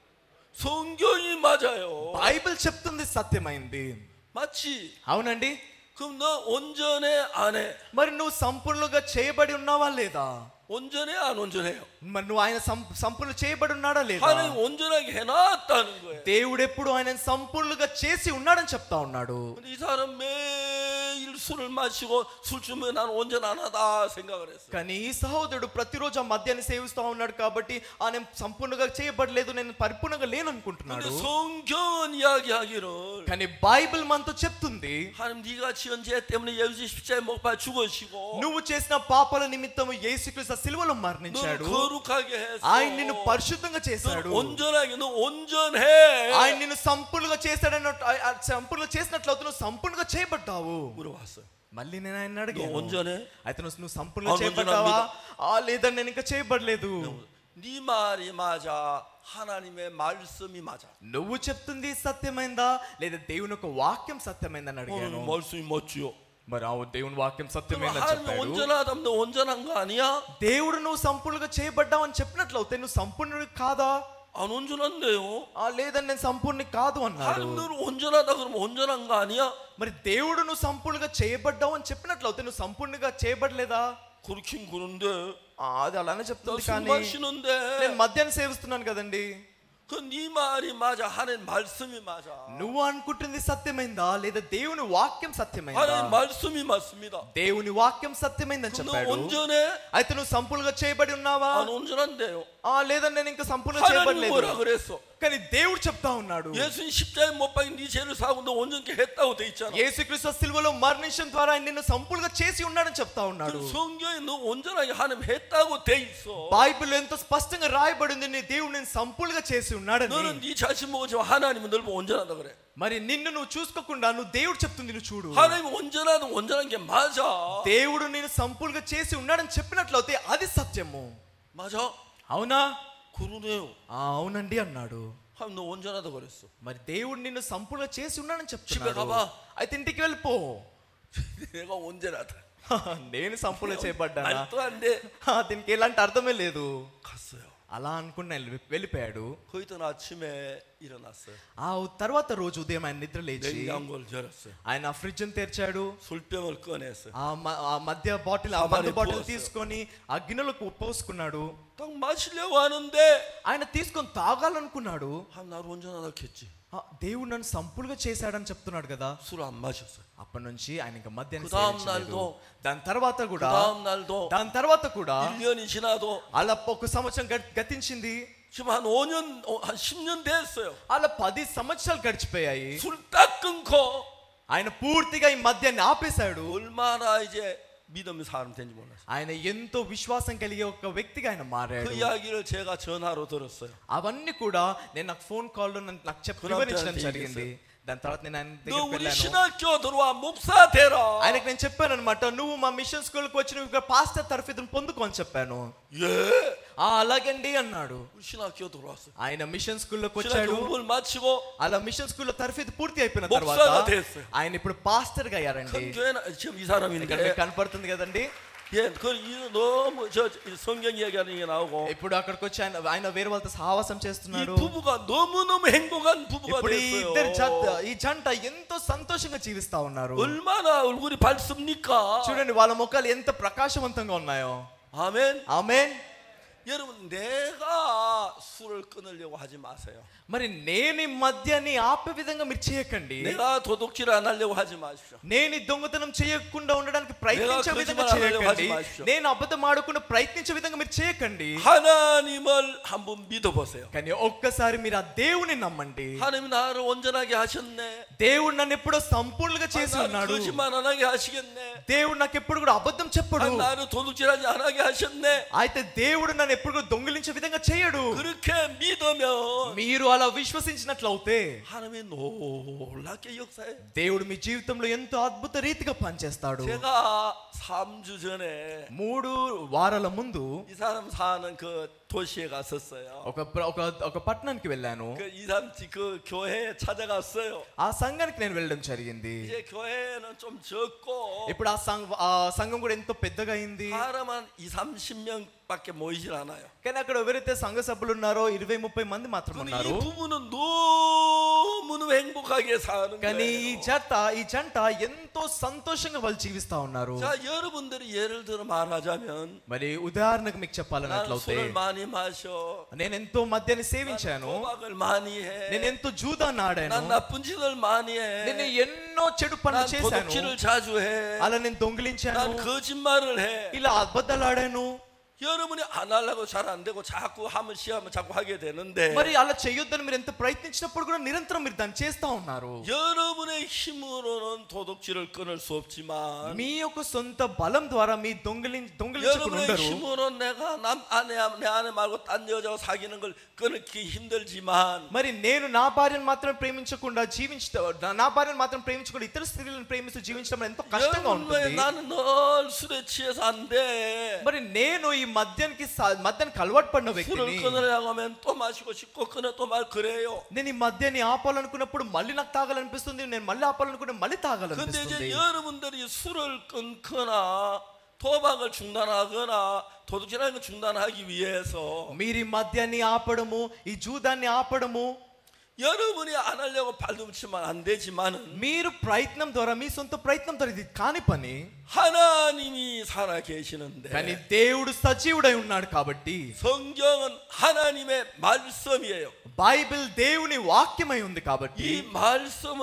성경이 맞아요. బైబిల్ చెప్తుంది సత్యమైంది 맞지? అవునండి 그럼 너 온전해 안 해? మరి నువ్వు సంపూర్ణంగా చేయబడి ఉన్నావా లేదా 온전해 안 온전해요? మరి నువ్వు ఆయన సం- సంపూర్ణ చేయబడి ఉన్నాడా లేదా 하나님 온전하게 해놨다는 거예요. దేవుడు ఎప్పుడు ఆయన సంపూర్ణంగా చేసి ఉన్నాడని చెప్తా ఉన్నాడు 근데 이 사람 매일 술을 마시고 술 주면 난 온전 안 하다 생각을 했어요. కానీ ఈ సహోదరుడు ప్రతిరోజు ఆ మద్యాన్ని సేవిస్తూ ఉన్నాడు కాబట్టి ఆయన సంపూర్ణంగా చేయబడలేదు నేను పరిపూర్ణంగా లేను అనుకుంటున్నాడు 근데 성경은 이야기하기를 కానీ బైబిల్ మనతో చెప్తుంది 하나님 네가 지은 죄 때문에 예수 십자가에 목발 죽으시고 నువ్వు చేసిన పాపాల నిమిత్తము యేసుక్రీస్తు ఆ సిలువలో 너를 మరణించాడు 거룩하게 했어. ఆయన నిన్ను పరిశుద్ధంగా 너 చేశాడు 온전하게 너 온전해. ఆయన నిన్ను సంపూర్ణంగా చేశాడన్న సంపూర్ణంగా చేసినట్లయితే నువ్వు సంపూర్ణంగా చేయబడ్డావు 물어봤어요. మళ్ళీ నేను ఆయన 너 అడిగాను 온전해? అయితే నువ్వు నువ్వు సంపూర్ణంగా అవును, చేయబడ్డావా ఆ లేదా నేను ఇంకా చేయబడలేదు 네 말이 맞아. 하나님의 말씀이 맞아. నువ్వు చెప్తుంది సత్యమైందా లేదా దేవుని యొక్క వాక్యం సత్యమైందని 오늘 అడిగాను 말씀이 멋지요. మరి ఆ దేవుని వాక్యం 그럼 సత్యమైందని 하나님 చెప్పాడు 온전하다면 너 온전한 거 아니야? దేవుడు నువ్వు సంపూర్ణంగా చేయబడ్డావు అని చెప్పినట్లయితే నువ్వు సంపూర్ణుడు కాదా 안 온전한데요. ఆ లేదని నేను సంపూర్ణ కాదు అన్నాడు 하나님 너는 온전하다 그러면 온전한 거 아니야? మరి దేవుడు నువ్వు సంపూర్ణంగా చేయబడ్డావు అని చెప్పినట్లయితే నువ్వు సంపూర్ణంగా చేయబడలేదా 그렇긴 그런데 ఆ, అది అలానే 나 చెప్తుంది 술 కానీ 마시는데 నేను మద్యాన్ని సేవిస్తున్నాను కదండి 그 그 네 말이 맞아. 하나님 말씀이 맞아. నువ్వు అనుకుంటుంది సత్యమైందా లేదా దేవుని వాక్యం సత్యమైందా 하나님 말씀이 맞습니다. దేవుని వాక్యం సత్యమైందని 그럼 너 చెప్పాడు 온전해? అయితే నువ్వు సంపూర్ణంగా చేయబడి ఉన్నావా 안 온전한데요. ఆ లేదా నేను ఇంకా సంపూర్ణ 하나님 చేయబడలేదు 뭐라 그랬어? కానీ దేవుడు చెప్తా ఉన్నాడు 예수님 십자가에 못 박인 네 죄를 사고 너 온전케 했다고 돼 있잖아. యేసుక్రీస్తు సిల్వలో మరణించడం ద్వారా ఆయన నిన్ను సంపూర్ణంగా చేసి ఉన్నాడని చెప్తా ఉన్నాడు 그 성경에 너 온전하게 하나님 했다고 돼 있어. బైబిల్ ఎంతో స్పష్టంగా రాయబడింది నీ దేవుడు నేను సంపూర్ణంగా చేసి ఉన్నాడని 너는 네 자신 보고지만 하나님은 널 보고 온전하다 그래. మరి నిన్ను నువ్వు చూసుకోకుండా నువ్వు దేవుడు చెప్తుంది నువ్వు చూడు 하나님 온전하든 온전한 게 맞아. దేవుడు నేను సంపూర్ణంగా చేసి ఉన్నాడని చెప్పినట్లయితే అది సత్యము 맞아? అవునా 그러네요. ఆ, అవునండి అన్నాడు 하나님 너 온전하다 그랬어. మరి దేవుడు నిన్ను సంపూర్ణ చేసి ఉన్నాడని 집에 చెప్తున్నాడు 가봐. అయితే ఇంటికి వెళ్ళిపో 내가 온전하다. నేను సంపూర్ణ చేయబడ్డానా 말도 안 돼. హా, దీనికి ఎలాంటి అర్థమే లేదు 갔어요. అలా అనుకుని ఆయన వెళ్ళి- వెళ్ళిపోయాడు 그 있던 아침에 일어났어요. ఆ తర్వాత రోజు ఉదయం ఆయన నిద్ర లేచి 냉장고를 열었어요. ఆయన ఫ్రిడ్జ్ తెరిచాడు 술병을 꺼냈어요. ఆ మ- ఆ మధ్య బాటిల్ ఆ సామాన్య మందు బాటిల్ పోస్తారు. తీసుకొని ఆ గిన్నెలకు పోసుకున్నాడు 딱 마시려고 하는데 ఆయన తీసుకొని తాగాలనుకున్నాడు 아, 나를 온전하다 했지. ఆ, దేవుడు నన్ను సంపూర్ణంగా చేశాడని చెప్తున్నాడు కదా 술 안 마셨어요. అప్పటి నుంచి ఆయన ఇంకా మధ్యాహ్నం 그 다음 సేవించలేదు. 날도 దాని తర్వాత 그 కూడా 다음 날도 దాని తర్వాత కూడా 1년이 지나도 అలా ఒక సంవత్సరం గ- గతించింది 지금 한 5년, 어, 한 10년 됐어요. అలా పది సంవత్సరాలు గడిచిపోయాయి 술 딱 끊고 ఆయన పూర్తిగా ఈ మద్యాన్ని ఆపేశాడు 얼마나 이제 믿음의 사람 된지 몰랐어요. ఆయన ఎంతో విశ్వాసం కలిగే ఒక వ్యక్తిగా ఆయన మారాడు 그 이야기를 제가 전화로 들었어요. అవన్నీ కూడా నేను నాకు ఫోన్ కాల్ లో నన్ను- నాకు చెప్పి 그럼 వివరించడం 저한테 జరిగింది దాని తర్వాత నేను ఆయన 너 దగ్గరికి 우리 వెళ్ళాను 신학교 들어와 목사 되라. ఆయనకు నేను చెప్పాను అనమాట నువ్వు మా మిషన్ స్కూల్ కి వచ్చి నువ్వు ఇక్కడ పాస్టర్ తరఫీదును పొందుకో అని చెప్పాను 예. ఆ అలాగండి అన్నాడు 우리 신학교 들어왔어요. ఆయన మిషన్ స్కూల్లోకి 신학교 వచ్చాడు 공부를 마치고 అలా మిషన్ స్కూల్లో తరఫీదు పూర్తి అయిపోయిన 목사가 తర్వాత 됐어요. ఆయన ఇప్పుడు పాస్టర్ గా అయ్యారండి 큰 교회는 지금 이 ఇక్కడ 사람인데 మీకు కనపడుతుంది కదండి 예, 그 이- 너무 저 이 성경 이야기하는 게 나오고 ఇప్పుడు అక్కడికి వచ్చి ఆయన ఆయన వేరే వాళ్ళతో సహవాసం 이 చేస్తున్నాడు 부부가 너무 너무 행복한 부부가 ఇప్పుడు ఈ ఇద్దరు జంట 됐어요. ఈ జంట ఎంతో సంతోషంగా జీవిస్తా ఉన్నారు 얼마나 얼굴이 밝습니까? చూడండి వాళ్ళ ముఖాలు ఎంత ప్రకాశవంతంగా ఉన్నాయో 아멘. ఆమె 여러분 내가 술을 끊으려고 하지 마세요. మరి నేను ఈ మద్యాన్ని ఆపే విధంగా మీరు చేయకండి 내가 도둑질 안 하려고 하지 마십시오. నేను ఈ దొంగతనం చేయకుండా ఉండడానికి ప్రయత్నించే 내가 విధంగా 거짓말 하려고 చేయకండి 하지 마십시오. నేను అబద్ధం ఆడకుండా ప్రయత్నించే విధంగా మీరు చేయకండి 하나님을 한번 믿어보세요. కానీ ఒక్కసారి మీరు ఆ దేవుని నమ్మండి 하나님 나를 온전하게 하셨네. దేవుడు నన్ను ఎప్పుడో సంపూర్ణంగా చేసి 나를 ఉన్నాడు 거짓말 안 하게 하시겠네. దేవుడు నాకు ఎప్పుడు కూడా అబద్ధం చెప్పడు 아, 나를 도둑질하지 안 하게 하셨네. అయితే దేవుడు నన్ను ఎప్పుడు కూడా దొంగిలించే విధంగా చేయడు 그렇게 믿으면 మీరు అలా విశ్వసించినట్లయితే 하나님이 놀랍게 역사해. దేవుడు మీ జీవితంలో ఎంతో అద్భుత రీతిగా పనిచేస్తాడు 제가 3주 전에 మూడు వారాల ముందు 이 사람 사는 그 도시에 갔었어요. ఒక ప్ర- ఒక ఒక పట్టణానికి వెళ్ళాను 그 이 사람 집 그 교회에 찾아갔어요. ఆ సంఘానికి నేను వెళ్ళడం జరిగింది 이제 교회는 좀 적고 ఇప్పుడు ఆ సంఘ ఆ సంఘం కూడా ఎంతో పెద్దగా అయింది 사람 한 2, 30명밖에 모이질 않아요. కానీ అక్కడ ఎవరైతే సంఘ సభ్యులు ఉన్నారో ఇరవై ముప్పై మంది మాత్రం 근데 ఉన్నారు 이 부부는 너무너무 행복하게 사는 కానీ ఈ 거예요. జంట ఈ జంట ఎంతో సంతోషంగా వాళ్ళు జీవిస్తా ఉన్నారు 자, 여러분들이 예를 들어 말하자면 మరి ఉదాహరణకు మీకు 난 చెప్పాలన్నట్లయితే 술을 많이 마셔. నేను ఎంతో మద్యాన్ని 난 సేవించాను 도박을 많이 నేను 해. ఎంతో జూదాన్ని ఆడాను 난 나쁜 짓을 많이 నేను 해. ఎన్నో చెడు 난 పనులు చేశాను 도둑질을 자주 해. అలా నేను దొంగిలించాను 난 거짓말을 해. ఇలా అబద్ధాలు ఆడాను 여러분이 안 하려고 잘 안 되고 자꾸 하면 시하면 자꾸 하게 되는데 మరి అలా చేయొద్దని మీరు ఎంత ప్రయత్నించినప్పుడు కూడా నిరంతరం మీరు దాన్ని చేస్తా ఉన్నారు 여러분의 힘으로는 도둑질을 끊을 수 없지만 మీ యొక్క సొంత బలం ద్వారా మీ దొంగిలి దొంగిలించకుండా 여러분의 ఉండరు 힘으로 내가 남 아내 내 아내 말고 딴 여자와 사귀는 걸 끊기 힘들지만 మరి నేను నా భార్యను మాత్రం ప్రేమించకుండా జీవించ నా భార్యను మాత్రం ప్రేమించకుండా ఇతర స్త్రీలను ప్రేమిస్తూ జీవించడం ఎంతో కష్టంగా 여러분 왜 ఉంటుంది 나는 늘 술에 취해서 안 돼. మరి నేను ఈ మద్యానికి సా- మద్యానికి అలవాటు పడిన 술을 వ్యక్తిని 끊으려고 하면 또 마시고 싶고 끊어 또 말 그래요. నేను ఈ మద్యాన్ని ఆపాలనుకున్నప్పుడు మళ్ళీ నాకు తాగాలనిపిస్తుంది నేను మళ్ళీ ఆపాలనుకుంటే మళ్ళీ 근데 తాగాలనిపిస్తుంది 이제 여러분들이 술을 끊거나 도박을 중단하거나 도둑질하는 걸 중단하기 위해서 మీరు ఈ మద్యాన్ని ఆపడము ఈ జూదాన్ని ఆపడము 여러분이 안 하려고 발동치면 안 되지만은 మీరు ప్రయత్నం ద్వారా మీ సొంత ప్రయత్నం ద్వారా ఇది కాని పని 하나님이 살아 계시는데 కానీ దేవుడు సజీవుడై ఉన్నాడు కాబట్టి 성경은 하나님의 말씀이에요. బైబిల్ దేవుని వాక్యమై ఉంది కాబట్టి 이 말씀을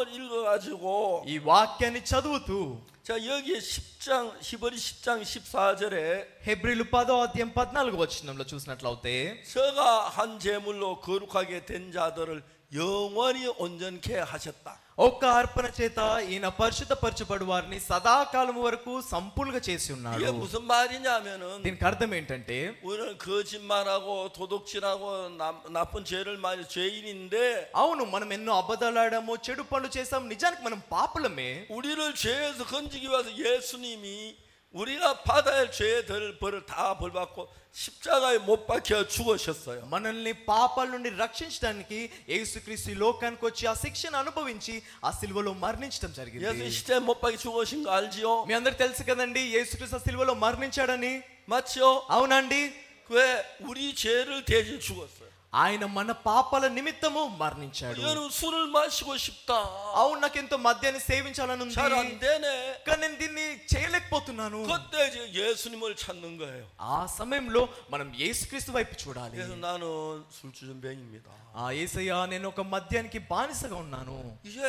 읽어가지고 ఈ వాక్యాన్ని చదువుతూ 자 여기에 10장 히브리 10장 14절에 హెబ్రిలు పదో అధ్యాయం పద్నాలుగు వచనంలో చూసినట్లయితే 저가 한 제물로 거룩하게 된 자들을 영원히 온전케 하셨다. ఒక్క అర్పణ చేత ఈయన పరిశుద్ధపరచబడు వారిని సదాకాలం వరకు సంపూర్ణంగా చేసి 이게 ఉన్నాడు 무슨 말이냐면은 దీనికి అర్థం ఏంటంటే 우리는 거짓말하고 도둑질하고 남- 나쁜 죄를 많이 죄인인데 అవును మనం ఎన్నో అబద్ధాలు ఆడాము చెడు పనులు చేసాం నిజానికి మనం పాపులమే 우리를 죄에서 건지기 위해서 예수님이 우리가 받아야 할 죄들 벌을 다 벌받고 십자가에 못 박혀 죽으셨어요. మనల్ని పాపాల నుండి రక్షించడానికి యేసుక్రీస్తు ఈ లోకానికి వచ్చి ఆ శిక్షను అనుభవించి ఆ సిలువలో మరణించడం 예수 జరిగింది 십자가에 못 박혀 죽으신 거 알지요? మీ అందరికి తెలుసు కదండి యేసుక్రీస్తు ఆ సిలువలో మరణించాడని 맞죠? అవునండి 왜 우리 죄를 대신 죽었어요? ఆయన మన పాపాల నిమిత్తము మరణించాడు 얘는 술을 마시고 싶다. అవును నాకు ఎంతో మద్యాన్ని సేవించాలని ఉంది 잘 안 되네. కానీ నేను దీన్ని చేయలేకపోతున్నాను 그때 이제 예수님을 찾는 거예요. ఆ సమయంలో మనం యేసుక్రీస్తు వైపు చూడాలి 그래서 나는 술주전병입니다. ఆ యేసయ్య నేను ఒక మద్యానికి బానిసగా ఉన్నాను 이제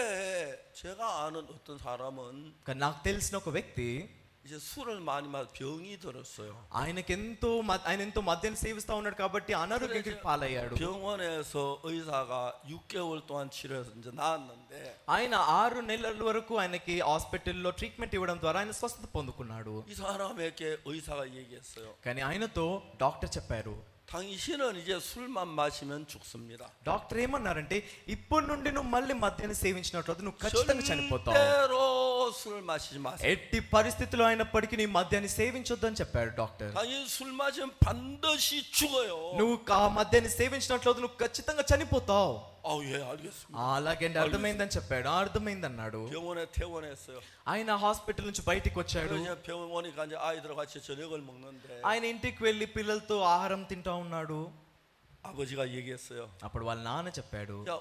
제가 아는 어떤 사람은 కానీ నాకు తెలిసిన ఒక వ్యక్తి 이제 술을 많이 마셔 병이 들었어요. ఆయనకి ఎంతో మ- ఆయన ఎంతో మద్యాన్ని సేవిస్తా ఉన్నాడు కాబట్టి అనారోగ్యానికి పాలయ్యాడు 병원에서 의사가 6개월 동안 치료해서 이제 나았는데 ఆయన ఆరు నెలల వరకు ఆయనకి హాస్పిటల్లో ట్రీట్మెంట్ ఇవ్వడం ద్వారా ఆయన స్వస్థత పొందుకున్నాడు 이 사람에게 의사가 얘기했어요. కానీ ఆయనతో డాక్టర్ చెప్పారు 당신은 이제 술만 마시면 죽습니다. డాక్టర్ ఏమన్నారంటే ఇప్పటి నుండి నువ్వు మళ్ళీ మద్యాన్ని సేవించినట్లయితే నువ్వు ఖచ్చితంగా చనిపోతావు 절대로 술 마시지 마세요. ఎట్టి పరిస్థితుల్లో అయినప్పటికీ నీ మద్యాన్ని సేవించొద్దు అని చెప్పాడు డాక్టర్ 당신 술 마시면 반드시 죽어요. నువ్వు ఆ మద్యాన్ని సేవించినట్లయితే నువ్వు ఖచ్చితంగా చనిపోతావు 아우 예 알겠습니다. "ఆ, అలాగే అండి అర్థమైందని చెప్పాడు "ఆ, అర్థమైంది అన్నాడు 병원에 퇴원했어요. ఆయన హాస్పిటల్ నుంచి బయటికి వచ్చాడు 그래서 병원에 가서 아이들과 같이 저녁을 먹는데 ఆయన ఇంటికి వెళ్ళి పిల్లలతో ఆహారం తింటా ఉన్నాడు 아버지가 얘기했어요. అప్పుడు వాళ్ళ నాన్న చెప్పాడు 야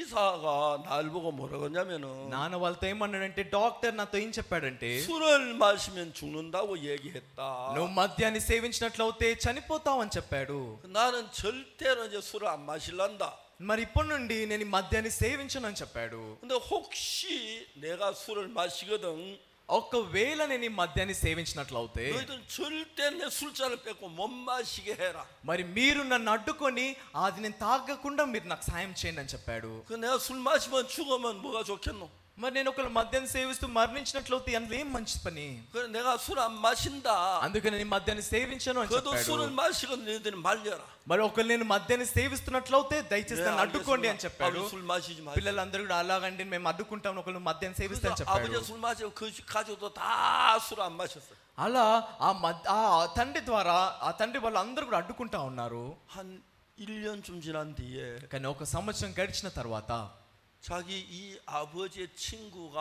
의사가 날 보고 뭐라 그러냐면은 నాన్న వాళ్ళతో ఏమన్నాడంటే డాక్టర్ నాతో ఏం చెప్పాడంటే 술을 마시면 죽는다고 얘기했다. నువ్వు మద్యాన్ని సేవించినట్లయితే చనిపోతావు అని చెప్పాడు 나는 절대로 이제 술을 안 마실란다. మరి ఇప్పటి నుండి నేను ఈ మద్యాన్ని సేవించను అని చెప్పాడు 근데 혹시 내가 술을 마시거든 ఒకవేళ నేను ఈ మద్యాన్ని సేవించినట్లయితే 너희들 절대 내 술잔을 뺏고 못 마시게 해라. మరి మీరు నన్ను అడ్డుకొని అది నేను తాగకుండా మీరు నాకు సాయం చేయండి అని చెప్పాడు 그 내가 술 마시면 죽으면 뭐가 좋겠노? మరి నేను ఒకళ్ళు మద్యాన్ని సేవిస్తూ మరణించినట్లయితే అందులో ఏం మంచి పని 그래 내가 술 안 마신다. అందుకే నేను ఈ మద్యాన్ని సేవించను అని 그래도 చెప్పాడు 술을 마시고 너희들은 말려라. మరి ఒకళ్ళు నేను మద్యాన్ని సేవిస్తున్నట్లయితే దయచేసి 네, నన్ను అడ్డుకోండి అని 알겠습니다. చెప్పాడు 아버지 술 마시지 마시고. పిల్లలందరూ కూడా అలాగండి మేము అడ్డుకుంటాం ఒకళ్ళు మద్యాన్ని సేవిస్తే అని 그래서 చెప్పాడు 아버지 술 마시고 그 가족도 다 술 안 마셨어요. అలా ఆ మద్ ఆ తండ్రి ద్వారా ఆ తండ్రి వాళ్ళు అందరూ కూడా అడ్డుకుంటా ఉన్నారు 한 1년쯤 지난 뒤에 కానీ ఒక సంవత్సరం గడిచిన తర్వాత 자기 이 아버지의 친구가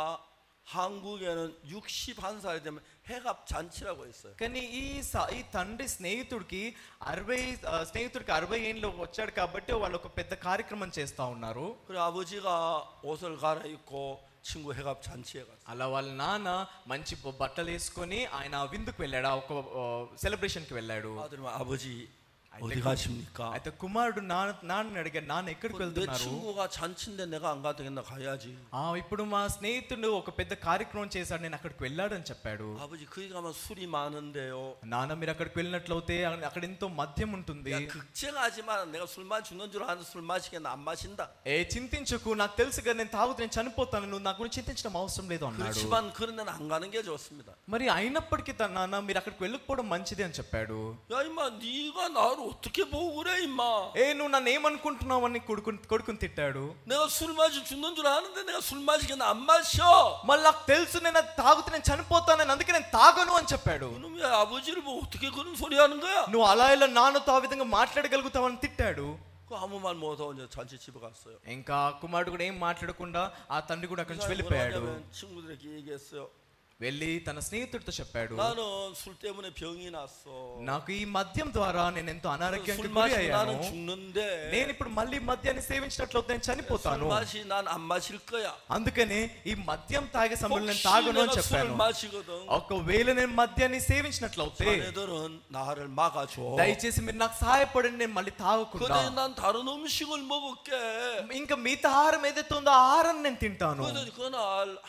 한국에는 61살이 되면 해갑 잔치라고 했어요. కానీ ఈ స- ఈ తండ్రి స్నేహితుడికి అరవై ఆ, స్నేహితుడికి అరవై ఏళ్ళు వచ్చాడు కాబట్టి వాళ్ళు ఒక పెద్ద కార్యక్రమం చేస్తా ఉన్నారు 그래 아버지가 옷을 갈아입고 친구 해갑 잔치에 갔어요. అలా వాళ్ళ నాన్న మంచి బ- బట్టలు వేసుకొని ఆయన ఆ విందుకు వెళ్ళాడు ఆ ఒక సెలబ్రేషన్ కి వెళ్ళాడు 아들이 막 아버지 아이, 어디 내 가십니까? అయితే కుమారుడు నాన్న నాన్న అడిగాడు నాన్న ఎక్కడికి 내 వెళ్తున్నారు 친구가 잔치인데 내가 안 가도 되겠나 가야지. ఆ ఇప్పుడు మా స్నేహితుడు ఒక పెద్ద కార్యక్రమం చేశాడు నేను అక్కడికి వెళ్ళాడని చెప్పాడు 아버지 거기 가면 술이 많은데요. నాన్న మీరు అక్కడికి వెళ్ళినట్లయితే అక్కడ- అక్కడ ఎంతో మద్యం ఉంటుంది 야 걱정하지 마. 내가 술만 죽는 줄 아는 술 마시겠나 안 마신다. ఏ చింతించకు నాకు తెలుసు కదా నేను తాగుతూ నేను చనిపోతాను నువ్వు నా గురించి చింతించడం అవసరం లేదు అన్నాడు 그렇지만 그런 데는 안 가는 게 좋습니다. మరి అయినప్పటికీ తన నాన్న మీరు అక్కడికి వెళ్ళకపోవడం మంచిది అని చెప్పాడు 야 임마 네가 나를 어떻게 보고 그래 임마. ఏ నువ్వు నన్ను ఏమనుకుంటున్నావు అని కొడుకుని కొడుకుని తిట్టాడు 내가 술 마시 죽는 줄 아는데 내가 술 마시겠나 안 마셔. మళ్ళీ నాకు తెలుసు నేను అది తాగుతూ నేను చనిపోతానని అందుకే నేను తాగను అని చెప్పాడు 그놈의 아버지를 보고 어떻게 그런 소리 하는 거야? నువ్వు అలా ఇలా నాన్నతో ఆ విధంగా మాట్లాడగలుగుతావని తిట్టాడు 그 아무 말 못하고 이제 잔치 집에 갔어요. ఇంకా కుమారుడు కూడా ఏం మాట్లాడకుండా ఆ తండ్రి కూడా అక్కడి నుంచి 그 사람이 వెళ్ళిపోయాడు 뭐라냐면 친구들에게 얘기했어요. వెళ్ళి తన స్నేహితుడితో చెప్పాడు 나는 술 때문에 병이 났어. నాకు ఈ మద్యం ద్వారా నేను ఎంతో అనారోగ్యానికి 술 గురి 마시면 అయ్యాను 나는 죽는데 నేను ఇప్పుడు మళ్ళీ మద్యాన్ని సేవించినట్లయితే నేను 술 చనిపోతాను 맛이 난 안 마실 거야. అందుకనే ఈ మద్యం తాగే సమయంలో నేను 혹시 తాగను అని 내가 술을 చెప్పాను 마시거든. ఒకవేళ నేను మద్యాన్ని సేవించినట్లయితే 자네들은 나를 막아줘. దయచేసి మీరు నాకు సహాయపడండి నేను మళ్ళీ తాగకుండా 그래 난 다른 음식을 먹을게. ఇంకా మిగతా ఆహారం ఏదైతే ఉందో ఆ ఆహారం నేను తింటాను 그래서 그날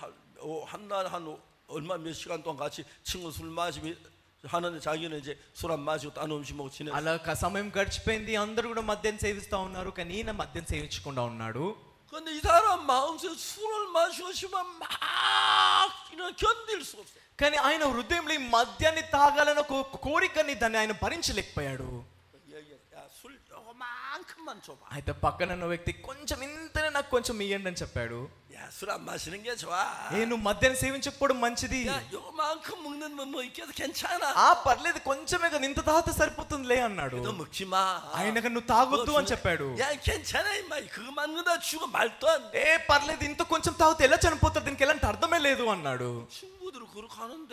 한 날 한 얼마 몇 시간 동안 같이 친구 술 마시면 하는데 자기는 이제 술 안 마시고 딴 음식 먹고 지내. అలా క- సమయం గడిచిపోయింది అందరూ కూడా మద్యం సేవిస్తా ఉన్నారు కానీ ఈయన మద్యం సేవించకుండా ఉన్నాడు 근데 이 사람 마음속에 술을 마시고 싶으면 막 이런 견딜 수 없어. కానీ ఆయన హృదయంలో ఈ మద్యాన్ని తాగాలని ఒక కోరికని దాన్ని ఆయన భరించలేకపోయాడు 여기 야술 요만큼만 줘봐. అయితే పక్కన ఉన్న వ్యక్తి కొంచెం ఇంతనే నాకు కొంచెం ఇయ్యండి అని చెప్పాడు 야 술 안 마시는 게 좋아. ఏ నువ్వు మద్యాన్ని సేవించకపోవడం మంచిది 야 요만큼 먹는 뭐 있겠어 괜찮아. ఆ పర్లేదు కొంచెమే కదా ఇంత తాగితే సరిపోతుందిలే అన్నాడు 너 먹지 마. ఆయనకు నువ్వు తాగొద్దు అని చెప్పాడు 야 괜찮아 임마 그거 맞는다 죽어 말도 안 돼. ఏ పర్లేదు ఇంత కొంచెం తాగితే ఎలా చనిపోతారు దీనికి ఎలాంటి అర్థమే లేదు అన్నాడు 친구들은 그렇게 하는데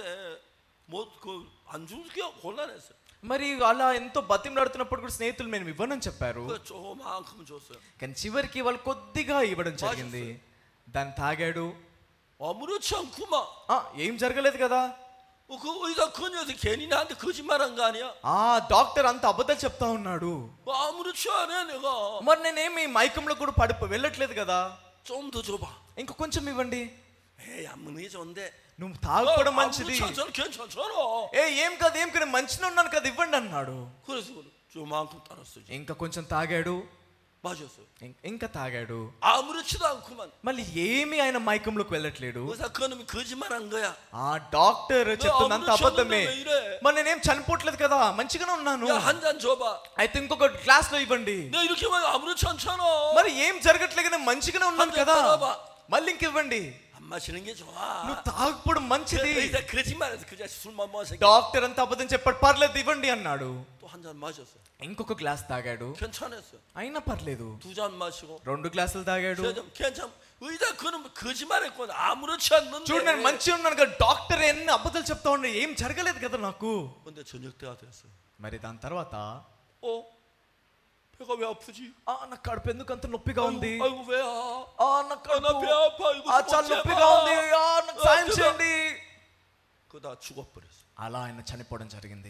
뭐그안 죽게 곤란했어. మరి అలా ఎంతో బతిమలాడుతున్నప్పుడు కూడా స్నేహితులు మేము ఇవ్వనని చెప్పారు 그 조만큼 줬어요. కానీ చివరికి వాళ్ళు కొద్దిగా ఇవ్వడం జరిగింది దాన్ని తాగాడు 아무렇지 않구만. ఆ ఏం జరగలేదు కదా 어, 그 의사 그 녀석 괜히 나한테 거짓말한 거 아니야? ఆ డాక్టర్ అంత అబద్ధాలు చెప్తా ఉన్నాడు 뭐 아무렇지 않아 내가. మరి నేనేమి మైకంలో కూడా పడిపో వెళ్ళట్లేదు కదా 좀 더 줘봐. ఇంకా కొంచెం ఇవ్వండి 에이 안 먹는 게 좋은데. నువ్వు 어, తాగడం మంచిది 아무렇지 않잖아 괜찮잖아. ఏ ఏం కాదు ఏం కాదు మంచిగా ఉన్నాను కదా ఇవ్వండి అన్నాడు 그래서 요만큼 따랐어. 이제. ఇంకా కొంచెం తాగాడు 마셨어요. ఇం- ఇంకా తాగాడు 아무렇지도 않구만. మళ్ళీ ఏమి ఆయన మైకంలోకి వెళ్ళట్లేదు 의사 그놈이 거짓말한 거야. ఆ డాక్టర్ చెప్తున్నంత 아무렇지 అబద్ధమే 않은데 왜 이래? మరి నేనేం చనిపోవట్లేదు కదా మంచిగానే ఉన్నాను 야 한 잔 줘봐. అయితే ఇంకొక గ్లాస్ లో ఇవ్వండి 내 이렇게 말 아무렇지 않잖아. మరి ఏం జరగట్లేదు నేను మంచిగానే ఉన్నాను 한잔 కదా 따라봐. మళ్ళీ ఇంక ఇవ్వండి 안 마시는 게 좋아. నువ్వు తాగకపోవడం 그 మంచిది 의사 거짓말해서 그 자식 술만 마셔. డాక్టర్ అంత అబద్ధం చెప్పాడు పర్లేదు ఇవ్వండి అన్నాడు 또 한 잔 마셨어. ఇంకొక గ్లాస్ తాగాడు 괜찮았어. అయినా పర్లేదు 두 잔 마시고 రెండు గ్లాసులు తాగాడు 세 잔 괜찮. 의사 그놈 거짓말했고 아무렇지 않는데. చూడు నేను మంచిగా ఉన్నాను కదా డాక్టర్ ఎన్ని అబద్ధాలు చెప్తా ఉండే ఏం జరగలేదు కదా నాకు 근데 저녁 때가 됐어. మరి దాని తర్వాత 어? 배가 왜 아프지? ఆ నా కడుపు ఎందుకు అంత నొప్పిగా ఉంది 아이고, 아이고 왜야? ఆ నా 아, 나 కడుపు 배 아파. 이거 ఆ 좀 చాలా 제발. నొప్పిగా ఉంది ఆ నాకు సాయం 아, చేయండి 그다 죽어버렸어. అలా ఆయన చనిపోవడం జరిగింది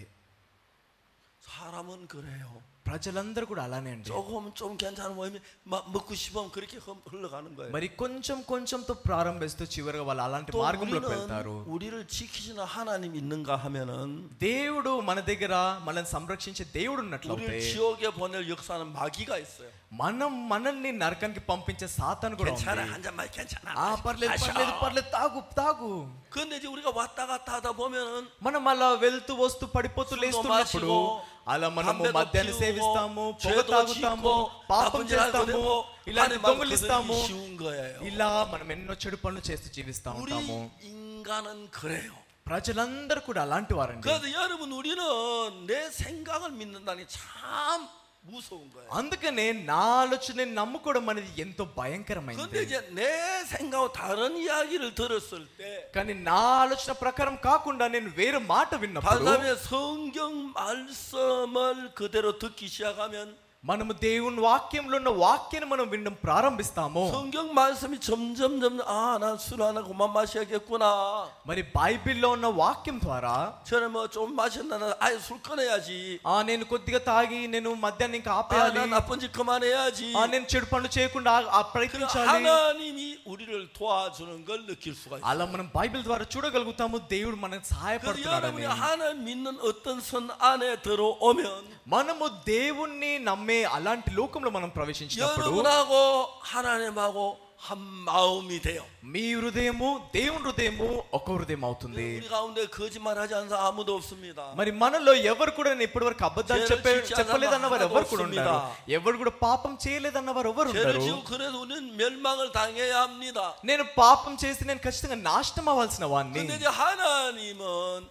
사람은 그래요. ప్రజలందరూ కూడా అలానే అండి 조금 좀 괜찮은 모임이 막 먹고 싶으면 그렇게 흘- 흘러가는 거예요. మరి కొంచెం కొంచెంతో ప్రారంభిస్తూ చివరిగా వాళ్ళు అలాంటి 또 మార్గంలోకి వెళ్తారు 우리는 우리를 지키시는 하나님 있는가 하면은 దేవుడు మన దగ్గర మనల్ని సంరక్షించే దేవుడు ఉన్నట్లయితే 우리를 지옥에 보낼 역사는 마귀가 있어요. మనం మనల్ని నరకానికి పంపించే సాతాను కూడా 괜찮아 ఉంది 한 잔만 괜찮아. ఆ పర్లేదు 마셔. పర్లేదు పర్లేదు తాగు తాగు 근데 이제 우리가 왔다 갔다 하다 보면은 మనం అలా వెళ్తూ వస్తూ పడిపోతూ 술도 లేస్తున్నప్పుడు 마시고, అలా మనము 담배도 మద్యాన్ని 피우고, సేవిస్తాము పొగ 죄도 తాగుతాము 짓고, పాపం 나쁜 짓 하고 చేస్తాము 되고, ఇలాంటి 하나님 దొంగలిస్తాము 그들이 쉬운 거예요. ఇలా మనం ఎన్నో చెడు పనులు చేస్తూ జీవిస్తా 우리 ఉంటాము 인간은 그래요. ప్రజలందరూ కూడా అలాంటి వారండి 그래서 여러분 우리는 내 생각을 믿는다니 참 무서운 거예요. అందుకనే నా ఆలోచన నమ్ముకోవడం అనేది ఎంతో 근데 భయంకరమైనది 이제 내 생각하고 다른 이야기를 들었을 때 కానీ నా ఆలోచన ప్రకారం కాకుండా నేను వేరే మాట విన్నప్పుడు 다음에 성경 말씀을 그대로 듣기 시작하면 మనము దేవుని వాక్యంలో ఉన్న వాక్యాన్ని మనం వినడం ప్రారంభిస్తాము 성경 말씀이 점점 점점 아난 술 하나 그만 마셔야겠구나. మరి బైబిల్లో ఉన్న వాక్యం ద్వారా 저는 뭐 좀 마셨나 아예 술 끊어야지. ఆ నేను కొద్దిగా తాగి నేను మద్యాన్ని ఇంకా 아, ఆపేయాలి 나 나쁜 짓 그만해야지. ఆ నేను చెడు పనులు చేయకుండా ఆ- ఆ 그 ప్రయత్నించాలి 하나님이 우리를 도와주는 걸 느낄 수가 있어요. అలా మనం బైబిల్ ద్వారా చూడగలుగుతాము దేవుడు మనకు 그래서 సహాయపడుతున్నాడని 여러분이 하나님 믿는 어떤 선 안에 들어오면 మనము దేవుణ్ణి నమ్మే అలాంటి లోకంలో మనం ప్రవేశించినప్పుడు 여러분하고 하나님하고 한 마음이 돼요. మీ హృదయము దేవుని హృదయము ఒక హృదయం అవుతుంది 우리 가운데 거짓말하지 않는 사람 아무도 없습니다. మరి మనలో ఎవరు కూడా ఇప్పటి వరకు అబద్ధాలు 죄를 చెప్పే 짓지 않은 చెప్పలేదన్న వారు 사람 ఎవరు కూడా 없습니다. ఉంటారు ఎవరు కూడా పాపం చేయలేదన్న వారు ఎవరు 죄를 ఉంటారు 지고 그래도 우리는 멸망을 당해야 합니다. నేను పాపం చేసి నేను ఖచ్చితంగా నాశనం అవ్వాల్సిన వాడిని 근데 이제 하나님은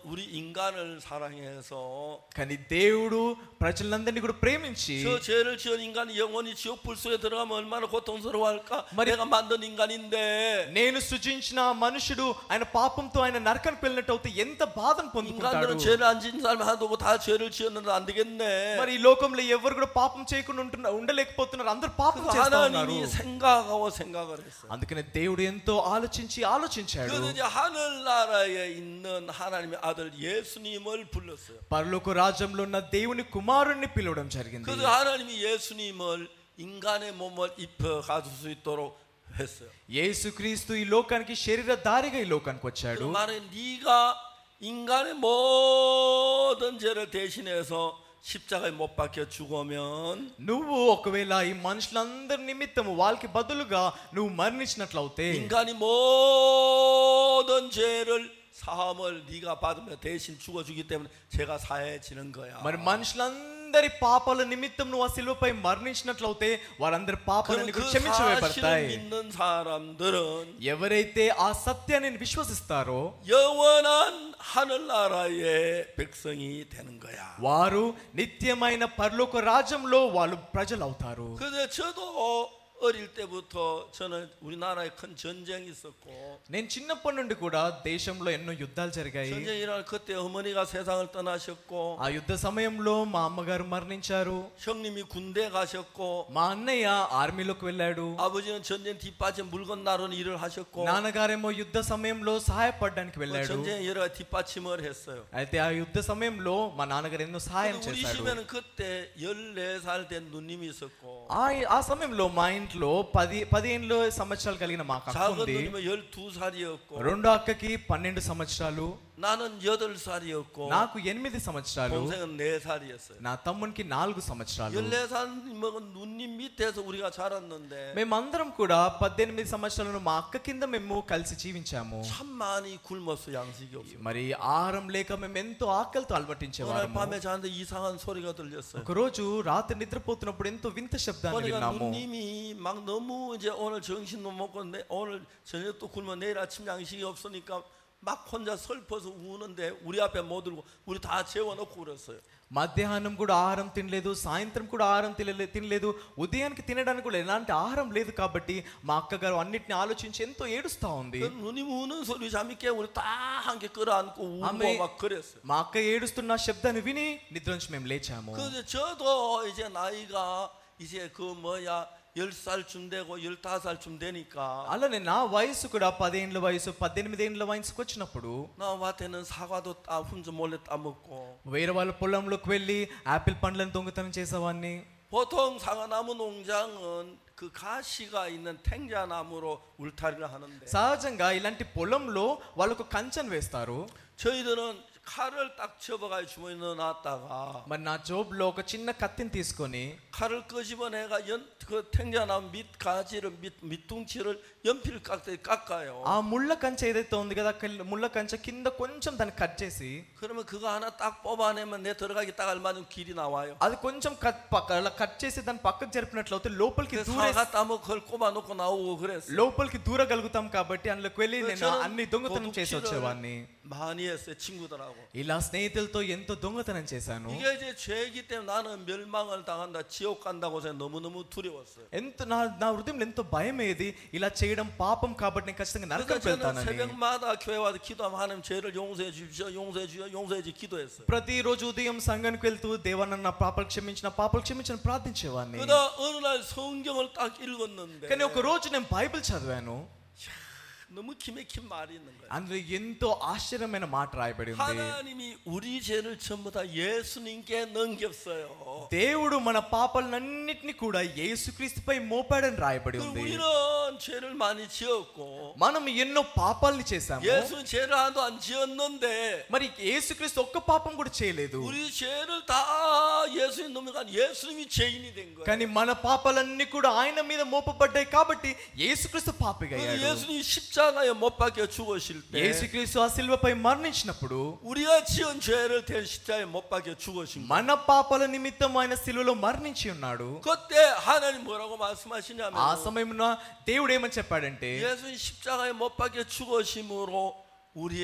우리 인간을 사랑해서 కానీ దేవుడు ప్రజలందరినీ కూడా ప్రేమించి 저 죄를 지은 인간이 영원히 지옥 불속에 들어가면 얼마나 고통스러워할까? మరి- 내가 만든 인간인데 నేను సృజించిన ఆ మనుషుడు ఆయన పాపంతో ఆయన నరకానికి వెళ్ళినట్టు అవుతే ఎంత బాధను పొందుకుంటాడు 인간들은 죄를 안 지은 사람 하나도 없고 다 죄를 지었는데 안 되겠네. మరి ఈ లోకంలో ఎవరు కూడా పాపం చేయకుండా ఉంటున్న ఉండలేకపోతున్నారు అందరూ పాపం 그래서 చేస్తా ఉన్నారు 하나님이 생각하고 생각을 했어요. అందుకనే దేవుడు ఎంతో ఆలోచించి ఆలోచించాడు 그래서 이제 하늘나라에 있는 하나님의 아들 예수님을 불렀어요. పరలోక రాజ్యంలో ఉన్న దేవుని కుమారుణ్ణి పిలవడం జరిగింది 그래서 하나님이 예수님을 인간의 몸을 입혀 가질 수 있도록 했어요. యేసుక్రీస్తు ఈ లోకానికి శరీరధారిగా ఈ లోకానికి 그 వచ్చాడు 말은 네가 인간의 모든 죄를 대신해서 십자가에 못 박혀 죽으면 నువ్వు ఒకవేళ ఈ మనుషులందరి నిమిత్తము వాళ్ళకి బదులుగా నువ్వు మరణించినట్లయితే 인간이 모든 죄를 사함을 네가 받으며 대신 죽어주기 때문에 죄가 사해지는 거야. మరి మనుషులందరి పాపాల నిమిత్తం నువ్వు ఆ శిలువపై మరణించినట్లయితే వారందరి పాపాలు 그럼 నీకు 그 క్షమించబడతాయి 사실을 믿는 사람들은 ఎవరైతే ఆ సత్యాన్ని విశ్వసిస్తారో 영원한 하늘나라의 백성이 되는 거야. వారు నిత్యమైన పరలోక రాజ్యంలో వాళ్ళు ప్రజలు అవుతారు 그래서 저도 어릴 때부터 저는 우리나라에 큰 전쟁이 있었고 నేను చిన్నప్పటి నుండి కూడా దేశంలో ఎన్నో యుద్ధాలు జరిగాయి 전쟁이 일어날 그때 어머니가 세상을 떠나셨고 ఆ యుద్ధ సమయంలో మా అమ్మగారు మరణించారు 형님이 군대 가셨고 మా అన్నయ్య ఆర్మీలోకి వెళ్ళాడు 아버지는 전쟁 뒷받침 물건 나르는 일을 하셨고 నాన్నగారేమో యుద్ధ సమయంలో సహాయపడడానికి 뭐 వెళ్ళాడు 전쟁 여러 가지 뒷받침을 했어요. అయితే ఆ యుద్ధ సమయంలో మా నాన్నగారు ఎన్నో సహాయం 근데 우리 చేశాడు 집에는 그때 14살 된 누님이 있었고 ఆ ఆ సమయంలో మా ఇంట్లో పది పదిహేను సంవత్సరాలు కలిగిన మా అక్క 작은 ఉంది 누님은 12살이었고 రెండో అక్కకి పన్నెండు సంవత్సరాలు 나는 8살이었고 నాకు ఎనిమిది సంవత్సరాలు 동생은 4살이었어요. నా తమ్మునికి నాలుగు సంవత్సరాలు 14살 먹은 누님 밑에서 우리가 자랐는데 మేమందరం కూడా పద్దెనిమిది సంవత్సరాలను మా అక్క కింద మేము కలిసి జీవించాము 참 많이 굶었어 양식이 없어. మరి ఆహారం లేక మేము ఎంతో ఆకలితో 오늘 అలవటించేవారు 밤에 자는데 이상한 소리가 들렸어요. ఒకరోజు రాత్రి నిద్రపోతున్నప్పుడు ఎంతో వింత శబ్దాన్ని 그러니까 విన్నాము 누님이 막 너무 이제 오늘 정신도 못 먹고 내, 오늘 저녁 또 굶어 내일 아침 양식이 없으니까 막 혼자 슬퍼서 우는데 우리 앞에 못 들고 우리 다 재워놓고 그랬어요. మధ్యాహ్నం కూడా ఆహారం తినలేదు సాయంత్రం కూడా ఆహారం తినలే తినలేదు ఉదయానికి తినడానికి కూడా ఎలాంటి ఆహారం లేదు కాబట్టి మా అక్కగారు అన్నిటిని ఆలోచించి ఎంతో ఏడుస్తా ఉంది 그 누님 우는 소리 잠이 깨 우리 다 함께 끌어안고 우고 아멘. 막 그랬어요. మా అక్క ఏడుస్తున్న శబ్దాన్ని విని నిద్ర నుంచి మేము లేచాము 그래서 저도 이제 나이가 이제 그 뭐야 열 살쯤 되고 열다섯 살쯤 되니까 అలానే నా వయసు కూడా పదేండ్ల వయసు పద్దెనిమిది ఏండ్ల వయసుకు వచ్చినప్పుడు 나 밭에는 사과도 따 혼자 몰래 따먹고 వేరే వాళ్ళ పొలంలోకి వెళ్ళి ఆపిల్ పండ్లను దొంగతనం చేసేవాడిని 보통 사과나무 농장은 그 가시가 있는 탱자나무로 울타리를 하는데 సహజంగా ఇలాంటి పొలంలో వాళ్ళకు కంచెను వేస్తారు 저희들은 칼을 딱 접어가지고 주머니에 넣어놨다가 మరి నా జోబులో ఒక చిన్న కత్తిని తీసుకొని 칼을 끄집어내가 연, 그 탱자나무 밑 가지를 밑, 밑둥치를 연필 깎듯이 깎아요. ఆ ముళ్ళ కంచె ఏదైతే ఉంది కదా కిల్- ముళ్ళ కంచె కింద కొంచెం దాన్ని కట్ చేసి 그러면 그거 하나 딱 뽑아내면 내 들어가기 딱 알맞은 길이 나와요. అది కొంచెం కట్ పక్క అలా కట్ చేసి దాన్ని పక్కకు జరిపినట్లయితే లోపలికి 그래서 దూరే 사과 따먹 그걸 꼽아놓고 나오고 그랬어요. లోపలికి దూరగలుగుతాం కాబట్టి అందులోకి వెళ్ళి నేను 저는 అన్ని దొంగతనం చేసి 도둑질을 వచ్చేవాడిని 많이 했어요 친구들하고. ఇలా స్నేహితులతో ఎంతో దొంగతనం చేశాను 이게 이제 죄이기 때문에 나는 멸망을 당한다, 지옥 간다고 해서 너무너무 두려웠어요. ఎంత నా నా హృదయంలో ఎంతో భయం ఏది ఇలా చేయడం పాపం కాబట్టి నేను ఖచ్చితంగా 그래서 నరకం 저는 వెళ్తానని 새벽마다 교회 와서 기도하면 하나님 죄를 용서해 주십시오, 용서해 주십시오, 용서해 주십시오 기도했어요. ప్రతిరోజు ఉదయం సంఘానికి వెళ్తూ దేవా నన్ను నా పాపలు క్షమించిన పాపలు క్షమించిన ప్రార్థించేవాడిని 그러다 어느 날 성경을 딱 읽었는데 కానీ ఒక రోజు నేను బైబిల్ చదివాను 너무 기맥힌 말이 있는 거예요. అందులో ఎంతో ఆశ్చర్యమైన మాట రాయబడి ఉంది 하나님이 우리 죄를 전부 다 예수님께 넘겼어요. దేవుడు మన పాపాలన్నింటినీ కూడా యేసుక్రీస్తుపై మోపాడని రాయబడి 그 ఉంది 우리는 죄를 많이 지었고 మనం ఎన్నో పాపాలని చేశాము 예수 죄를 하나도 안 지었는데 మరి యేసుక్రీస్తు ఒక్క పాపం కూడా చేయలేదు 우리 죄를 다 예수님 넘어간 예수님이 죄인이 된 거예요. కానీ మన పాపాలన్నీ కూడా ఆయన మీద మోపబడ్డాయి కాబట్టి యేసుక్రీస్తు పాపిగా 그래서 అయ్యాడు 예수님이 십자가에 못 박혀 죽으실 때 యేసుక్రీస్తు ఆ శిల్వపై మరణించినప్పుడు 우리가 지은 죄를 대 십자가에 못 박혀 죽으신 거예요. మన పాపాల నిమిత్తం ఆయన శిలువలో మరణించి ఉన్నాడు 그때 하나님 뭐라고 말씀하시냐면 ఆ సమయంలో దేవుడు ఏమని చెప్పాడంటే 예수님 십자가에 못 박혀 죽으심으로 우리의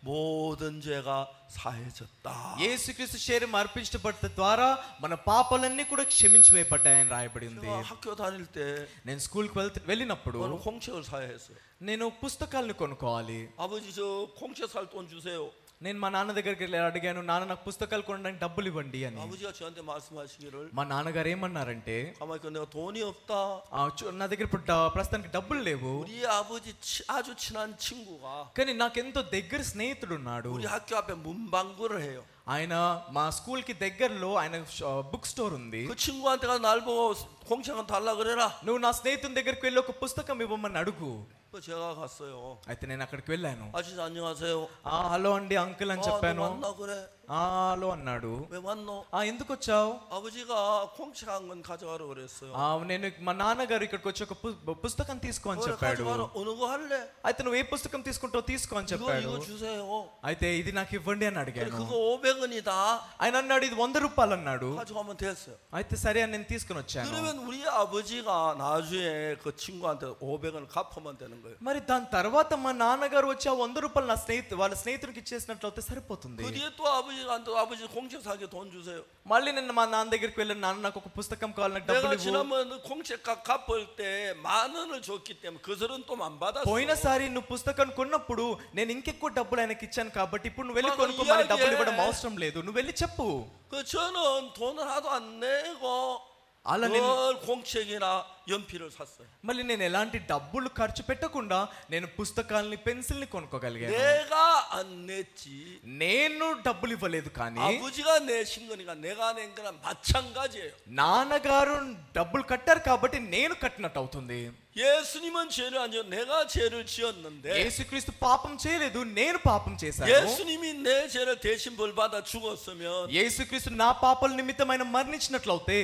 모든 죄가 사해졌다. యేసుక్రీస్తు శరీరం అర్పించబడ్డ ద్వారా మన పాపాలన్నీ కూడా క్షమించివేయబడ్డాయని రాయబడి ఉంది 제가 학교 다닐 때 నేను స్కూల్కి వెళ్తూ వెళ్ళినప్పుడు 저는 홍책을 사야 했어요. నేను పుస్తకాలను కొనుక్కోవాలి 아버지 저 홍채 살 돈 주세요. నేను మా నాన్న దగ్గరికి వెళ్ళి అడిగాను నాన్న నాకు పుస్తకాలు కొనడానికి డబ్బులు ఇవ్వండి అని 아버지가 저한테 말씀하시기를 మా నాన్నగారు ఏమన్నారంటే 가만히 있고 내가 돈이 없다. "ఆ, చూ- నా దగ్గర ఇప్పుడు డ- ప్రస్తుతానికి డబ్బులు లేవు 우리 아버지 치- 아주 친한 친구가 కానీ నాకెంతో దగ్గర స్నేహితుడు ఉన్నాడు 우리 학교 앞에 문방구를 해요. ఆయన మా స్కూల్ కి దగ్గరలో ఆయన బుక్ స్టోర్ ఉంది 그 친구한테가 날 보고 공책은 달라 그래라. నువ్వు నా స్నేహితుని దగ్గరికి వెళ్ళి ఒక పుస్తకం ఇవ్వమని అడుగు 그 제가 갔어요. అయితే నేను అక్కడికి వెళ్ళాను 아저씨 안녕하세요. ఆ హలో అండి అంకుల్ అని 아, 너 చెప్పాను 왔나 그래? ఆ హలో అన్నాడు 왜 왔노? ఆ ఎందుకు వచ్చావు 아버지가 공책 한 건 가져가라 그랬어요. ఆ నేను మా నాన్నగారు ఇక్కడికి వచ్చి ఒక పు- పుస్తకం తీసుకో అని 그래 చెప్పాడు 가져가라. 어느 거 할래? అయితే నువ్వు ఏ పుస్తకం తీసుకుంటావు తీసుకో అని 이거 చెప్పాడు 이거 주세요. అయితే ఇది నాకు ఇవ్వండి అని 그래 అడిగాను 그거 500원이다. ఆయన అన్నాడు ఇది వంద రూపాయలు అన్నాడు 가져가면 됐어요. అయితే సరే అని నేను తీసుకుని వచ్చాను 그러면 우리 아버지가 나중에 그 친구한테 500원을 갚으면 되는 거예요. మరి దాని తర్వాత మా నాన్నగారు వచ్చి ఆ వంద రూపాయలు నా స్నేహితు వాళ్ళ స్నేహితుడికి ఇచ్చేసినట్లయితే సరిపోతుంది 그 뒤에 또 아버지한테 아버지 공책 사기 돈 주세요. మళ్ళీ నేను మా నాన్న దగ్గరికి వెళ్ళి నాన్న నాకు ఒక పుస్తకం కావాలి నాకు డబ్బులు 내가 ఇవ్వు 지난번 공책 값 갚을 때 만 원을 줬기 때문에 그 설은 또 안 받았어. పోయినసారి నువ్వు పుస్తకం కొన్నప్పుడు నేను ఇంకెక్కువ డబ్బులు ఆయనకి ఇచ్చాను కాబట్టి ఇప్పుడు నువ్వు వెళ్ళి మాకు కొనుక్కో మరి డబ్బులు ఇయ్యాలి. ఇవ్వడం అవసరం లేదు నువ్వు వెళ్ళి చెప్పు 그 저는 돈을 하도 안 내고 అలా 늘 నేను 공책이나 연필을 샀어요. మళ్ళీ నేను ఎలాంటి డబ్బులు ఖర్చు పెట్టకుండా నేను పుస్తకాలని పెన్సిల్ని కొనుక్కోగలిగాను 내가 안 냈지. నేను డబ్బులు ఇవ్వలేదు కానీ 아버지가 내신 거니까 내가 낸 거랑 마찬가지예요. నాన్నగారు డబ్బులు కట్టారు కాబట్టి నేను కట్టినట్టు అవుతుంది 예수님은 죄를 안 지어 내가 죄를 지었는데 యేసుక్రీస్తు పాపం చేయలేదు నేను పాపం చేశాను 예수님이 내 죄를 대신 벌 받아 죽었으면 యేసుక్రీస్తు నా పాపల నిమిత్తం ఆయన మరణించినట్లయితే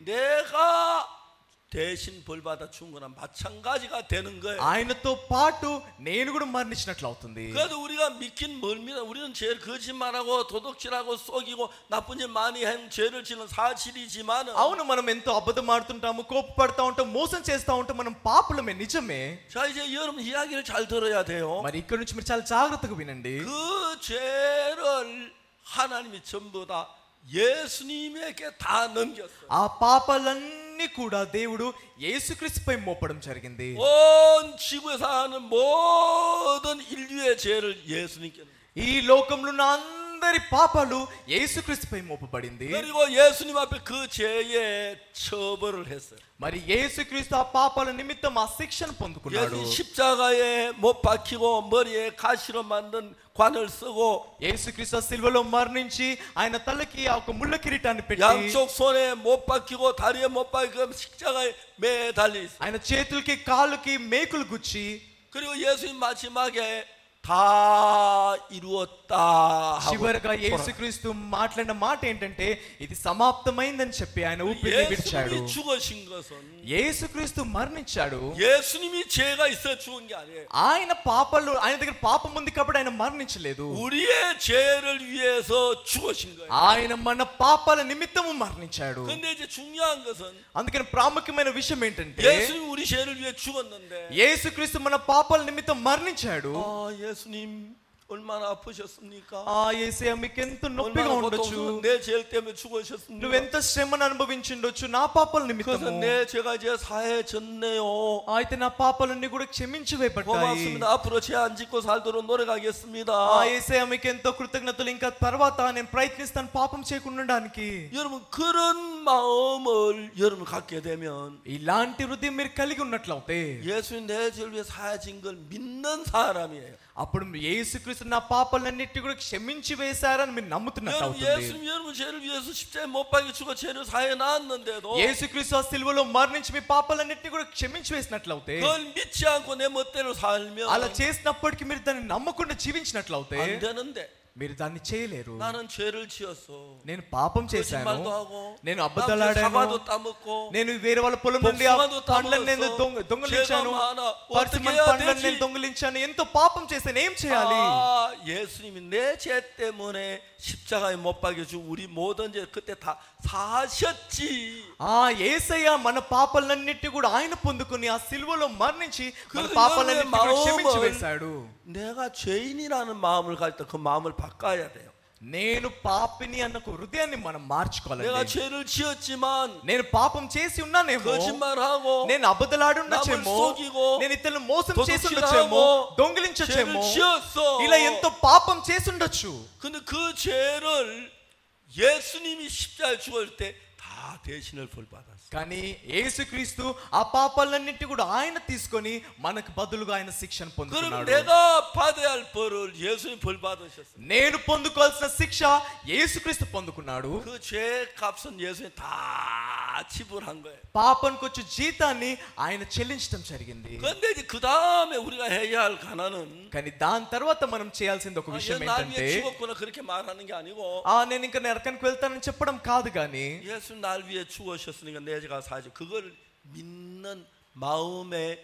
내가 대신 벌 받아 죽은 거랑 마찬가지가 되는 거예요. ఆయనతో పాటు నేను కూడా మరణించినట్లు అవుతుంది 그래도 우리가 믿긴 뭡니다. 우리는 죄를 거짓말하고 도둑질하고 속이고 나쁜 일 많이 한 죄를 지는 사실이지만 అవును మనం ఎంతో అబద్ధం ఆడుతుంటాము కోపపడతా ఉంటాం మోసం చేస్తా ఉంటాం మనం పాపులమే నిజమే 자 이제 여러분 이야기를 잘 들어야 돼요. మరి ఇక్కడ నుంచి మీరు చాలా జాగ్రత్తగా వినండి 그 죄를 하나님이 전부 다 예수님에게 다 넘겼어요. ఆ పాపాలన్నీ కూడా దేవుడు యేసుక్రీస్తుపై మోపడం జరిగింది 온 지구에 사는 모든 인류의 죄를 예수님께 넘겼어요. ఈ లోకంలో ఉన్న అందరి పాపాలు యేసుక్రీస్తుపై మోపబడింది 그리고 예수님 앞에 그 죄의 처벌을 했어요. మరి యేసుక్రీస్తు ఆ పాపాల నిమిత్తం ఆ శిక్షను పొందుకున్నాడు 예수님 십자가에 못 박히고 머리에 가시로 만든 관을 쓰고 యేసుక్రీస్తు ఆ సిల్వలో మరణించి ఆయన తలకి ఆ ఒక ముళ్ళ కిరీటాన్ని పెట్టి 양쪽 손에 못 박히고 다리에 못 박히고 십자가에 매달려 있어요. ఆయన చేతులకి కాళ్ళకి మేకులు గుచ్చి 그리고 예수님 마지막에 다 이루었다 하고 చివరిగా యేసుక్రీస్తు మాట్లాడిన మాట ఏంటంటే ఇది సమాప్తమైందని చెప్పి ఆయన ఊపిరి విడిచాడు 예수님이 죽으신 것은 యేసుక్రీస్తు మరణించాడు 예수님이 죄가 있어 죽은 게 아니에요. ఆయన పాపాలు ఆయన దగ్గర పాపం ఉంది కాబట్టి ఆయన మరణించలేదు 우리의 죄를 위해서 죽으신 거예요. ఆయన మన పాపాల నిమిత్తము మరణించాడు 근데 이제 중요한 것은 అందుకని ప్రాముఖ్యమైన విషయం ఏంటంటే 예수님 우리 죄를 위해 죽었는데 యేసుక్రీస్తు మన పాపాల నిమిత్తం మరణించాడు 아 예수님 얼마나 아프셨습니까? ఆ యేసయ్య మీకు ఎంత నొప్పిగా 얼마나 ఉండొచ్చు 고통스러운 내 죄 때문에 죽으셨습니까? నువ్వెంత శ్రమను అనుభవించుండొచ్చు నా పాపాల 그래서 నిమిత్తము 내 죄가 이제 사해졌네요. అయితే నా పాపాలన్నీ కూడా క్షమించి వేయబడ్డాయి 고맙습니다. 앞으로 죄 안 짓고 살도록 ఆ 노력하겠습니다. యేసయ్య మీకు ఎంతో కృతజ్ఞతలు ఇంకా తర్వాత నేను ప్రయత్నిస్తాను పాపం చేయకుండా ఉండడానికి 여러분 그런 마음을 여러분 갖게 되면 ఇలాంటి హృదయం మీరు కలిగి ఉన్నట్లయితే 예수님 내 죄를 위해 사해진 걸 믿는 사람이에요. అప్పుడు యేసుక్రీస్తు నా పాపాలన్నిటి కూడా క్షమించి వేశారని మీరు నమ్ముతున్నట్టు 여러분 అవుతుంది 예수님 여러분 죄를 위해서 십자가에 못 박혀 죽어 죄를 사해 놨는데도 యేసుక్రీస్తు ఆ సిలువలో మరణించి మీ పాపాలన్నిటిని కూడా క్షమించి వేసినట్లయితే 그걸 믿지 않고 내 멋대로 살면 అలా చేసినప్పటికీ మీరు దాన్ని నమ్మకుండా జీవించినట్లయితే 안 되는데 మీరు దాన్ని చేయలేరు 나는 죄를 지었어. నేను పాపం చేశాను 거짓말도 하고 నేను 남의 అబద్ధాలాడాను 사과도 따먹고 నేను వేరే వాళ్ళ పొలం నుండి ఆ 복숭아도 పండ్లను నేను 따먹었어. దొంగ దొంగలించాను 죄가 많아. 어떻게 పర్సిమన్ 해야 పండ్లను 되지? నేను దొంగలించాను ఎంతో పాపం చేశాను ఏం చేయాలి 아, 예수님이 내 죄 때문에 십자가에 못 박여주 우리 모든 죄 그때 다 사하셨지. ఆ ఏసయ్య మన పాపాలన్నిటి కూడా ఆయన పొందుకుని ఆ సిలువలో మరణించి మన 그 పాపాలన్నిటి కూడా 여러분의 క్షమించి 마음을 వేశాడు 내가 죄인이라는 마음을 가질 때 그 마음을 바꿔야 돼요. నేను పాపిని అన్న ఒక హృదయాన్ని మనం 내가 మార్చుకోవాలి 죄를 지었지만 నేను పాపం చేసి ఉన్నానేమో 거짓말하고 నేను అబద్ధలాడుండొచ్చేమో 남을 속이고 నేను ఇతరులను మోసం 도둑질하고 చేసి ఉండొచ్చేమో 죄를 దొంగిలించొచ్చేమో 지었어. ఇలా ఎంతో పాపం చేసి ఉండొచ్చు 근데 그 죄를 예수님이 십자가에 죽을 때 다 대신을 벌받았어. కానీ యేసుక్రీస్తు ఆ పాపాలన్నింటి కూడా ఆయన తీసుకొని మనకు బదులుగా ఆయన శిక్షను 그럼 పొందుతున్నాడు 내가 받아야 할 벌을 예수님 벌 받으셨어. నేను పొందుకోవాల్సిన శిక్ష యేసుక్రీస్తు పొందుకున్నాడు 그 죄 값은 예수님 다 지불한 거예요. పాపానికి వచ్చే జీతాన్ని ఆయన చెల్లించడం జరిగింది 그런데 이제 그 다음에 우리가 해야 할 가난은 కానీ దాని తర్వాత మనం చేయాల్సింది ఒక 아, విషయం 얘날 ఏంటంటే 위해 죽었구나 그렇게 말하는 게 아니고 ఆ నేను ఇంకా నరకానికి వెళ్తానని చెప్పడం కాదు కానీ 예수 날 위해 죽으셨으니까 내 죄가 사지. 그걸 믿는 마음의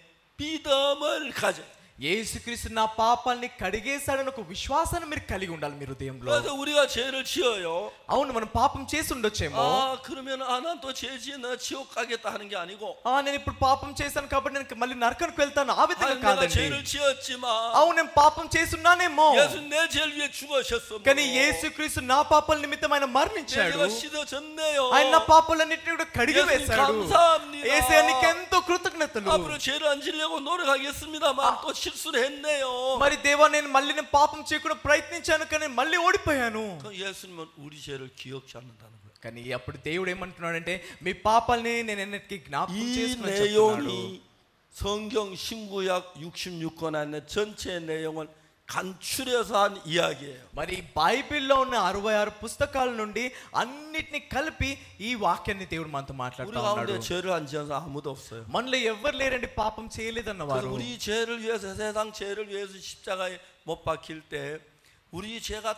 믿음을 가져. యేసుక్రీస్తు నా పాపాల్ని కడిగేశాడని ఒక విశ్వాసాన్ని మీరు కలిగి ఉండాలి మీ హృదయంలో 그래서 우리가 죄를 지어요. అవును మనం పాపం చేసి ఉండొచ్చేమో 아 그러면 아난또죄 지어 나 지옥 가겠다 하는 게 아니고 ఆ నేను ఇప్పుడు పాపం చేశాను కాబట్టి నేను మళ్ళీ నరకానికి వెళ్తాను ఆ విధంగా 아니, 내가 కాదండి 죄를 지었지만 అవును నేను పాపం చేస్తున్నానేమో 예수 내 죄를 위해 죽으셨어. కానీ యేసుక్రీస్తు నా పాపాల నిమిత్తం ఆయన మరణించాడు 내가 씻어졌네요. ఆయన నా పాపాలన్నింటినీ కూడా కడిగి 예수님 వేశాడు 감사합니다. ఏసయ్య నీకు ఎంతో కృతజ్ఞతలు 앞으로 죄를 안 지려고 노력하겠습니다만 또 실수를 했네요. మరి దేవా నేను మళ్ళీ నేను పాపం చేయకుండా ప్రయత్నించాను కానీ మళ్ళీ ఓడిపోయాను 그 예수님은 우리 죄를 기억지 않는다는 거예요. కానీ అప్పుడు దేవుడు ఏమంటున్నాడంటే మీ పాపాలని నేను ఎన్నటికీ జ్ఞాపకం 이 చేసుకుని చెప్తున్నాడు. 내용이 성경 신구약 66권 안에 전체 내용을 간추려서 한 이야기예요. మరి బైబిల్లో ఉన్న అరవై ఆరు పుస్తకాల నుండి అన్నిటిని కలిపి ఈ వాక్యాన్ని దేవుడు మనతో 우리 మాట్లాడుతూ 가운데 ఉన్నాడు 죄를 안 지은 사람 아무도 없어요. మనలో ఎవరు లేరండి పాపం చేయలేదన్న 그래서 వారు 우리 죄를 위해서 세상 죄를 위해서 십자가에 못 박힐 때 우리 죄가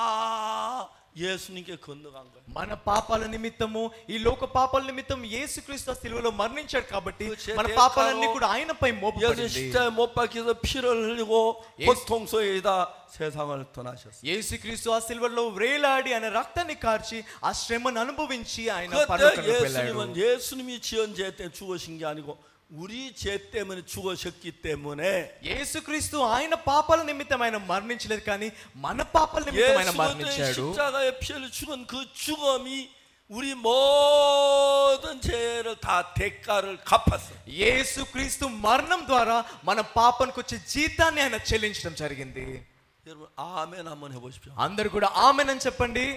다 예수님께 건너간 거예요. మన పాపాల నిమిత్తము ఈ లోక పాపాల నిమిత్తం యేసుక్రీస్తు ఆ శిలువలో మరణించాడు కాబట్టి 그 죄 మన 대가로 పాపాలన్నీ కూడా ఆయనపై 예수님 మోపబడింది 십자가에 못 박혀서 피를 흘리고 예수- 고통소에다 세상을 떠나셨어요. యేసుక్రీస్తు ఆ సిల్వలో వ్రేలాడి ఆయన రక్తాన్ని కార్చి ఆ శ్రమను అనుభవించి ఆయన 그때 పరలోకానికి వెళ్ళాడు 예수님은 예수님이 지은 죄 때문에 죽으신 게 아니고 우리 죄 때문에 죽으셨기 때문에 యేసుక్రీస్తు ఆయన పాపాల నిమిత్తం ఆయన మరణించలేదు కానీ మన పాపాల నిమిత్తం ఆయన 예수 그리스도의 మరణించాడు 십자가에 피를 죽은 그 죽음이 우리 모든 죄를 다 대가를 갚았어. యేసుక్రీస్తు మరణం ద్వారా మన పాపానికి వచ్చే జీతాన్ని ఆయన చెల్లించడం జరిగింది 여러분 아멘 한번 해보십시오. అందరు కూడా ఆమెన్ అని చెప్పండి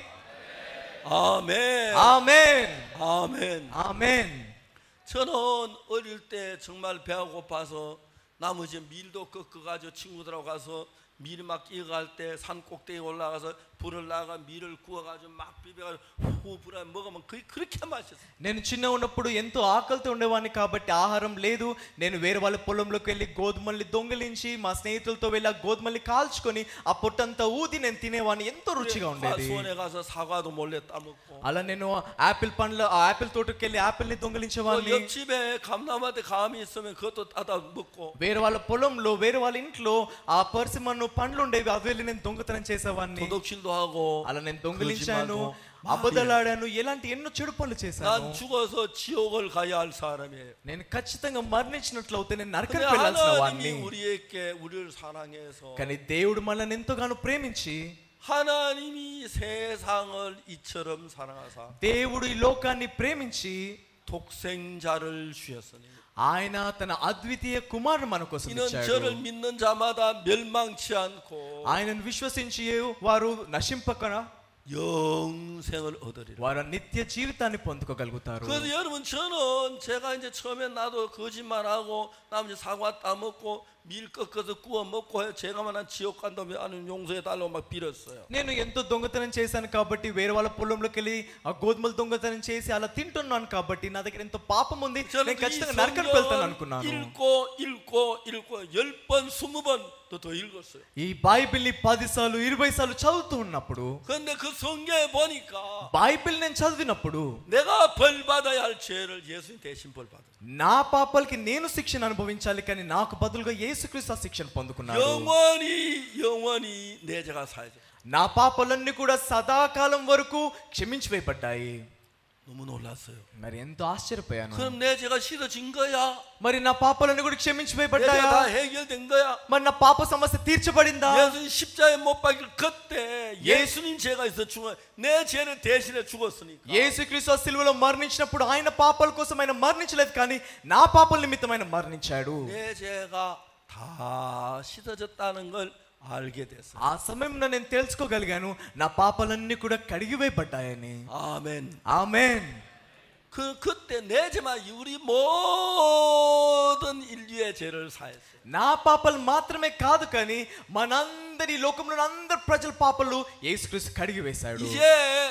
아멘. ఆమెన్ 아멘. ఆమెన్ 저는 어릴 때 정말 배가 고파서 나머지 밀도 꺾어가지고 친구들하고 가서 밀 막 익어갈 때 산 꼭대기 올라가서 불을 나가 밀을 구워가지고 막 비벼가지고 후 불에 먹으면 그게 그렇게 맛있어. నేను చిన్న ఉన్నప్పుడు ఎంతో ఆకలితో ఉండేవాడిని కాబట్టి ఆహారం లేదు నేను వేరే వాళ్ళ పొలంలోకి వెళ్ళి గోధుమల్ని దొంగిలించి మా స్నేహితులతో వెళ్ళి ఆ గోధుమల్ని కాల్చుకొని ఆ పొట్టంతా ఊది నేను తినేవాడిని ఎంతో రుచిగా ఉండేది 수원에 가서 사과도 몰래 따먹고 అలా నేను యాపిల్ పండ్ల ఆ యాపిల్ తోటకి వెళ్ళి యాపిల్ ని 또 దొంగిలించేవాడిని 옆집에 감나무한테 감이 있으면 그것도 따다 먹고 వేరే వాళ్ళ పొలంలో వేరే వాళ్ళ ఇంట్లో ఆ పర్సిమన్ను పండ్లు ఉండేవి అవి వెళ్ళి నేను దొంగతనం చేసేవాడిని 도덕질도 하고 అలా నేను దొంగిలించాను 거짓말도 అబద్ధలాడాను ఎలాంటి ఎన్నో చెడు పనులు చేశాను 난 죽어서 지옥을 가야 할 사람이에요. నేను ఖచ్చితంగా మరణించినట్లయితే నేను 근데 నరకానికి వెళ్ళాల్సిన వాడిని 하나님이 우리에게 우리를 사랑해서 కానీ దేవుడు మనల్ని ఎంతగానో ప్రేమించి 하나님이 세상을 이처럼 사랑하사 దేవుడు ఈ లోకాన్ని ప్రేమించి 독생자를 주셨으니 ఆయన తన అద్వితీయ కుమారుడు మన కోసం 이는 ఇచ్చాడు 저를 믿는 자마다 멸망치 않고 ఆయనను విశ్వసించి వారు నశింపక 영생을 얻으리라. వారు నిత్య జీవితాన్ని పొందుకోగలుగుతారు 그래서 여러분 저는 제가 이제 처음에 나도 거짓말하고 남 이제 사과 따먹고 밀 꺾어서 구워 먹고 해 제가 만한 지옥 간다면 아는 용서해 달라고 막 빌었어요. నేను ఎంతో దొంగతనం చేశాను కాబట్టి వేరే వాళ్ళ పొలంలోకి వెళ్ళి ఆ గోధుమలు దొంగతనం చేసి అలా తింటున్నాను కాబట్టి నా దగ్గర ఎంతో పాపం ఉంది 저는 నేను 이 ఖచ్చితంగా నరకానికి వెళ్తాను 성경을 అనుకున్నాను 읽고 읽고 읽고 열 번, 스무 번도 더 읽었어요. ఈ బైబిల్ని పది సార్లు ఇరవై సార్లు చదువుతూ ఉన్నప్పుడు 그런데 그 성경에 보니까 బైబిల్ నేను చదివినప్పుడు 내가 벌 받아야 할 죄를 예수님 대신 벌 받아. నా పాపాలకి నేను శిక్షణ అనుభవించాలి కానీ నాకు బదులుగా యేసుక్రీస్తు ఆ శిక్షణ పొందుకున్నాడు 영원히 영원히 내 죄가 사야죠. నా పాపాలన్నీ కూడా సదాకాలం వరకు క్షమించి వేయబడ్డాయి 너무 놀랐어요. మరి ఎంతో ఆశ్చర్యపోయాను 그럼 내 죄가 씻어진 거야? మరి నా పాపాలన్నీ కూడా క్షమించి 내 వేయబడ్డాయా 죄가 다 해결된 거야? మరి నా పాప సమస్య తీర్చబడిందా 예수님 십자에 못 박일 그때 예수님 죄가 있어 죽어 내 죄를 대신해 죽었으니까 యేసుక్రీస్తు ఆ సిలువలో మరణించినప్పుడు ఆయన పాపాల కోసం ఆయన మరణించలేదు కానీ నా పాపల నిమిత్తం ఆయన మరణించాడు 내 죄가 다 씻어졌다는 걸 알게 됐어요. ఆ సమయంలో నేను తెలుసుకోగలిగాను నా పాపాలన్నీ కూడా కడిగివేయబడ్డాయని 아멘. ఆమెన్ 그 그때 내 죄만 우리 모든 인류의 죄를 사했어요. నా పాపాలు మాత్రమే కాదు కానీ మనందరి లోకంలో అందరి ప్రజల పాపాలు యేసుక్రీస్తు కడిగి వేశాడు 이제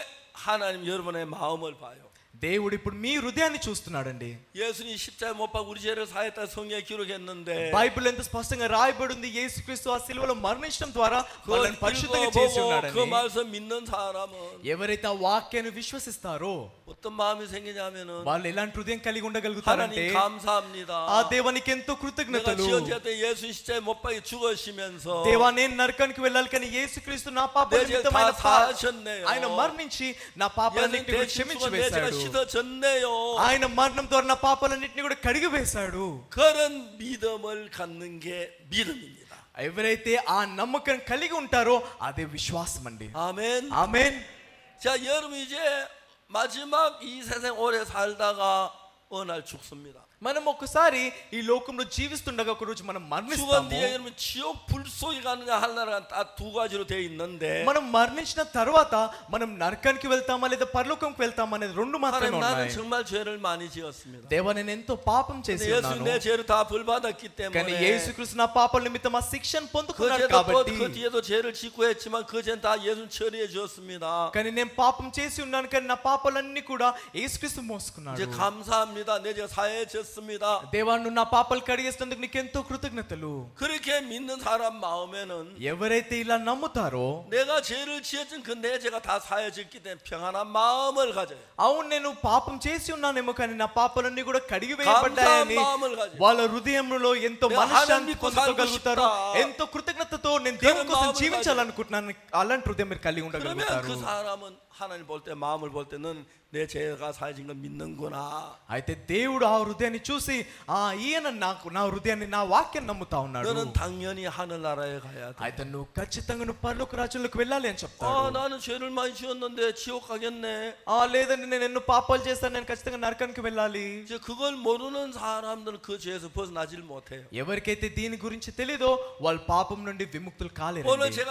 하나님 여러분의 마음을 봐요. దేవుడు ఇప్పుడు మీ హృదయాన్ని చూస్తున్నాడండి 예수님 십자에 못 박고 우리 죄를 사했다 성경에 기록했는데 బైబిల్ ఎంత స్పష్టంగా రాయబడి ఉంది యేసుక్రీస్తు ఆ సిలువలో మరణించడం ద్వారా 그걸 వాళ్ళని పరిశుద్ధంగా చేసి 읽어보고 그 ఉన్నాడని 말씀 믿는 사람은 ఎవరైతే ఆ వాక్యాన్ని విశ్వసిస్తారో 어떤 마음이 생기냐면은 వాళ్ళు ఎలాంటి హృదయం కలిగి ఉండగలుగుతారంటే 하나님 감사합니다. ఆ దేవానికి ఎంతో 내가 కృతజ్ఞతలు 지은 죄때 예수 십자에 못 박이 죽으시면서 దేవా నేను నరకానికి వెళ్ళాలి కానీ యేసుక్రీస్తు నా పాప 내 죄를 다 사하셨네요. ఆయన మరణించి నా పాపాలన్నింటినీ 예수님 కూడా 대신 క్షమించి 죽어 내 죄가 వేశాడు 씻어졌네요. ఆయన మరణం ద్వారా నా పాపాలన్నింటినీ కూడా కడిగి వేశాడు 그런 믿음을 갖는 게 믿음입니다. ఎవరైతే ఆ నమ్మకం కలిగి ఉంటారో అదే విశ్వాసం అండి 아멘. ఆమెన్ 자, 여러분 이제 마지막 이 세상 오래 살다가 어느 날 죽습니다. మనం ఒక్కసారి ఈ లోకంలో జీవిస్తుండగా ఒక రోజు మనం 죽은 మరణిస్తాము 뒤에 여러분 지옥 불 속에 가느냐 하느냐가 딱 두 가지로 되어 있는데 మనం మరణించిన తర్వాత మనం నరకానికి వెళ్తామా లేదా పరలోకంకి వెళ్తామా అనేది రెండు మాత్రమే 하나님 나는 ఉన్నాయి 정말 죄를 많이 지었습니다. దేవా నేను ఎంతో పాపం చేసి 근데 예수 ఉన్నాను 내 죄를 다 벌받았기 కానీ 때문에 యేసుక్రీస్తు నా పాపల నిమిత్తం ఆ శిక్షను 그 పొందుకున్నాడు 죄도 또 కాబట్టి 그 뒤에도 죄를 짓고 했지만 그 죄는 다 예수 처리해 주었습니다. కానీ నేను పాపం చేసి ఉన్నాను కానీ నా పాపాలన్నీ కూడా యేసుక్రీస్తు 이제 మోసుకున్నాడు 감사합니다. 내 죄가 사해졌습니다. దేవా నువ్వు నా పాపాలు కడిగేసినందుకు నీకు ఎంతో కృతజ్ఞతలు 그렇게 믿는 사람 마음에는 ఎవరైతే ఇలా నమ్ముతారో 내가 죄를 지었던 그 내 죄가 다 사해졌기 때문에 평안한 마음을 가져요. అవును నేను పాపం చేసి ఉన్నానేమో కానీ నా పాపాలన్నీ కూడా కడిగి వేయబడ్డాయని 감사한 마음을 가져요. వాళ్ళ హృదయంలో ఎంతో నేను మనశ్శాంతి 하나님 믿고 పొందుకోగలుగుతారు 살고 싶다. ఎంతో కృతజ్ఞతతో నేను దేవుని 그런 కోసం 마음을 జీవించాలనుకుంటున్నాను అలాంటి హృదయం మీరు కలిగి 그러면 ఉండగలుగుతారు 그 사람은 하나님 볼 때 마음을 볼 때는 내 죄가 사해진 걸 믿는구나. అయితే దేవుడు ఆ హృదయాన్ని చూసి ఆ ఈయన నాకు నా హృదయాన్ని నా వాక్యం నమ్ముతా ఉన్నాడు 너는 당연히 하늘나라에 가야 돼. అయితే నువ్వు ఖచ్చితంగా నువ్వు పరలోక రాజ్యంలోకి వెళ్ళాలి అని 아 చెప్తాడు 나는 죄를 많이 지었는데 지옥 가겠네. ఆ లేదండి నేను ఎన్నో పాపాలు చేస్తాను నేను ఖచ్చితంగా నరకానికి వెళ్ళాలి 이제 그걸 모르는 사람들은 그 죄에서 벗어나질 못해요. ఎవరికైతే దీని గురించి తెలీదో వాళ్ళు పాపం నుండి విముక్తులు కాలేరు 오늘 제가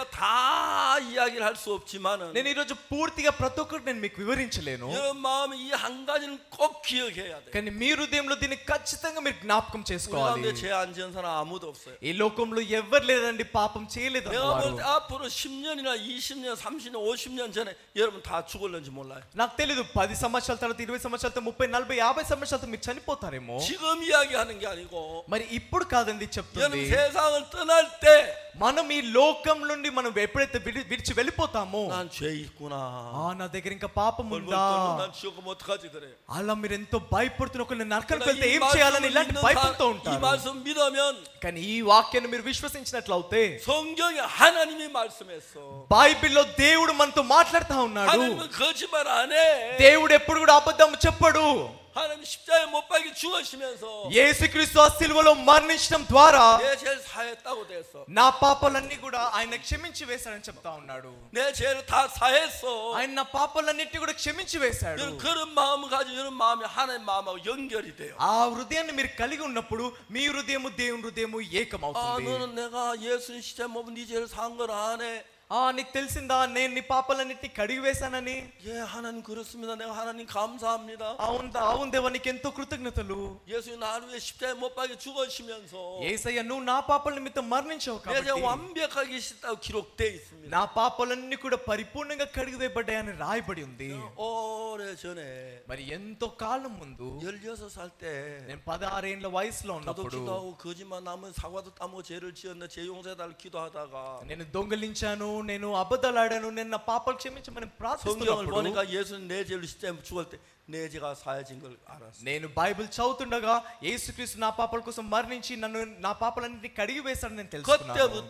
다 이야기를 할 수 없지만은 నేను ఈరోజు పూర్తిగా ప్రతి ఒక్కటి నేను మీకు వివరించలేను 여러분 마음에 이 한 가지는 꼭 기억해야 돼. కానీ మీ హృదయంలో దీన్ని ఖచ్చితంగా మీరు జ్ఞాపకం 우리 చేసుకోవాలి 가운데 죄안 지은 사람 아무도 없어요. ఈ లోకంలో ఎవరు లేదండి పాపం చేయలేదు 내가 볼 అన్నవారు. 때 앞으로 10년이나 20년, 30년, 50년 전에 여러분 다 죽을는지 몰라요. నాకు తెలీదు పది సంవత్సరాల తర్వాత ఇరవై సంవత్సరాల తర్వాత ముప్పై నలభై యాభై సంవత్సరాల తర్వాత మీరు చనిపోతారేమో 지금 이야기하는 게 아니고 మరి ఇప్పుడు కాదండి చెప్తుంది 여러분 세상을 떠날 때 난 మనం ఈ లోకం నుండి మనం ఎప్పుడైతే విడి- విడిచి వెళ్ళిపోతామో 죄 있구나. ఆ నా దగ్గర ఇంకా పాపం 벌벌 ఉందా 떨고 난 지옥 가면 어떡하지 그래요. అలా మీరు ఎంతో భయపడుతున్న ఒక నేను నరకానికి 그러나 వెళ్తే 이 ఏం చేయాలని 말씀을 ఇలాంటి 믿는 భయపడుతూ 사람, 이 ఉంటారు 말씀 믿으면 కానీ ఈ వాక్యాన్ని మీరు విశ్వసించినట్లయితే 성경에 하나님이 말씀했어. బైబిల్లో దేవుడు మనతో మాట్లాడుతా ఉన్నాడు 하나님은 거짓말 안 해. దేవుడు ఎప్పుడు కూడా అబద్ధం చెప్పడు 하나님 십자에 못 박이 죽으시면서 యేసుక్రీస్తు ఆ సిలువలో మరణించడం ద్వారా 내 죄를 사했다고 됐어. నా పాపాలన్నీ కూడా ఆయన క్షమించి వేశాడని చెప్తా ఉన్నాడు 내 죄를 다 사했어. ఆయన నా పాపాలన్నిటిని కూడా క్షమించి వేశాడు 여러분 그런 마음을 가지고 이런 마음이 하나님 마음하고 연결이 돼요. ఆ హృదయాన్ని మీరు కలిగి ఉన్నప్పుడు మీ హృదయము దేవుని హృదయము 아 ఏకమవుతుంది 너는 내가 예수님 십자에 못네 죄를 산 걸 안 해. ఆ నీకు తెలిసిందా నేను నీ పాపాలన్నిటిని కడిగి వేశానని 예, 하나님 그렇습니다. 내가 하나님 감사합니다. అవును అవును దేవా నీకు ఎంతో కృతజ్ఞతలు 예수님 나를 위해 십자가에 못 박혀 죽으시면서 ఏసయ్య నువ్వు నా పాపల నిమిత్తం మరణించావు 내 죄 కాబట్టి 완벽하게 씻다고 기록돼 있습니다. నా పాపాలన్నీ కూడా పరిపూర్ణంగా కడిగి వేయబడ్డాయని రాయబడి ఉంది 오래 전에 మరి ఎంతో కాలం ముందు 16살 때 నేను పదహారేండ్ల వయసులో 저도 ఉన్నప్పుడు 기도하고 거짓말 남은 사과도 따고 죄를 지었는데 죄 용서해달라 기도하다가 నేను దొంగలించాను నేను అబద్ధాలు ఆడాను నేను నా పాపాలు క్షమించమని 성경을 ప్రార్థిస్తున్నప్పుడు 보니까 예수는 내 죄를 십자가에 죽을 때 내 죄가 사해진 걸 알았어. నేను బైబిల్ చదువుతుండగా యేసుక్రీస్తు నా పాపాల కోసం మరణించి నన్ను నా పాపాలన్నింటినీ కడిగి వేశాడని నేను తెలుసుకున్నాను 그때부터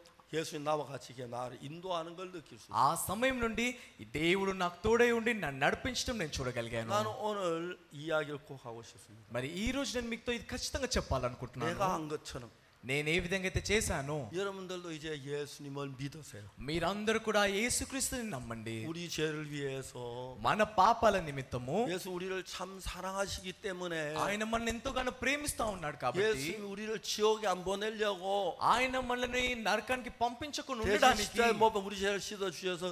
예수님 나와 같이 이렇게 나를 인도하는 걸 느낄 수 있어. ఆ సమయం నుండి ఈ దేవుడు నాకు తోడై ఉండి నన్ను నడిపించడం నేను చూడగలిగాను 나는 오늘 이야기를 꼭 하고 싶습니다. మరి ఈ రోజు నేను మీతో ఇది ఖచ్చితంగా చెప్పాలనుకుంటున్నాను 내가 한 것처럼 నేను ఏ విధంగా అయితే చేశానో 여러분들도 이제 예수님을 믿으세요. మీరందరూ కూడా యేసుక్రీస్తుని నమ్మండి 우리 죄를 위해서 మన పాపాల నిమిత్తము 예수 우리를 참 사랑하시기 때문에 ఆయన మన ఎంతగానో ప్రేమిస్తా ఉన్నాడు కాబట్టి 예수님 우리를 지옥에 안 보내려고 ఆయన మనల్ని నరకానికి పంపించకుండా 대신 ఉండడానికి 십자가에 못 박혀 우리 죄를 씻어 주셔서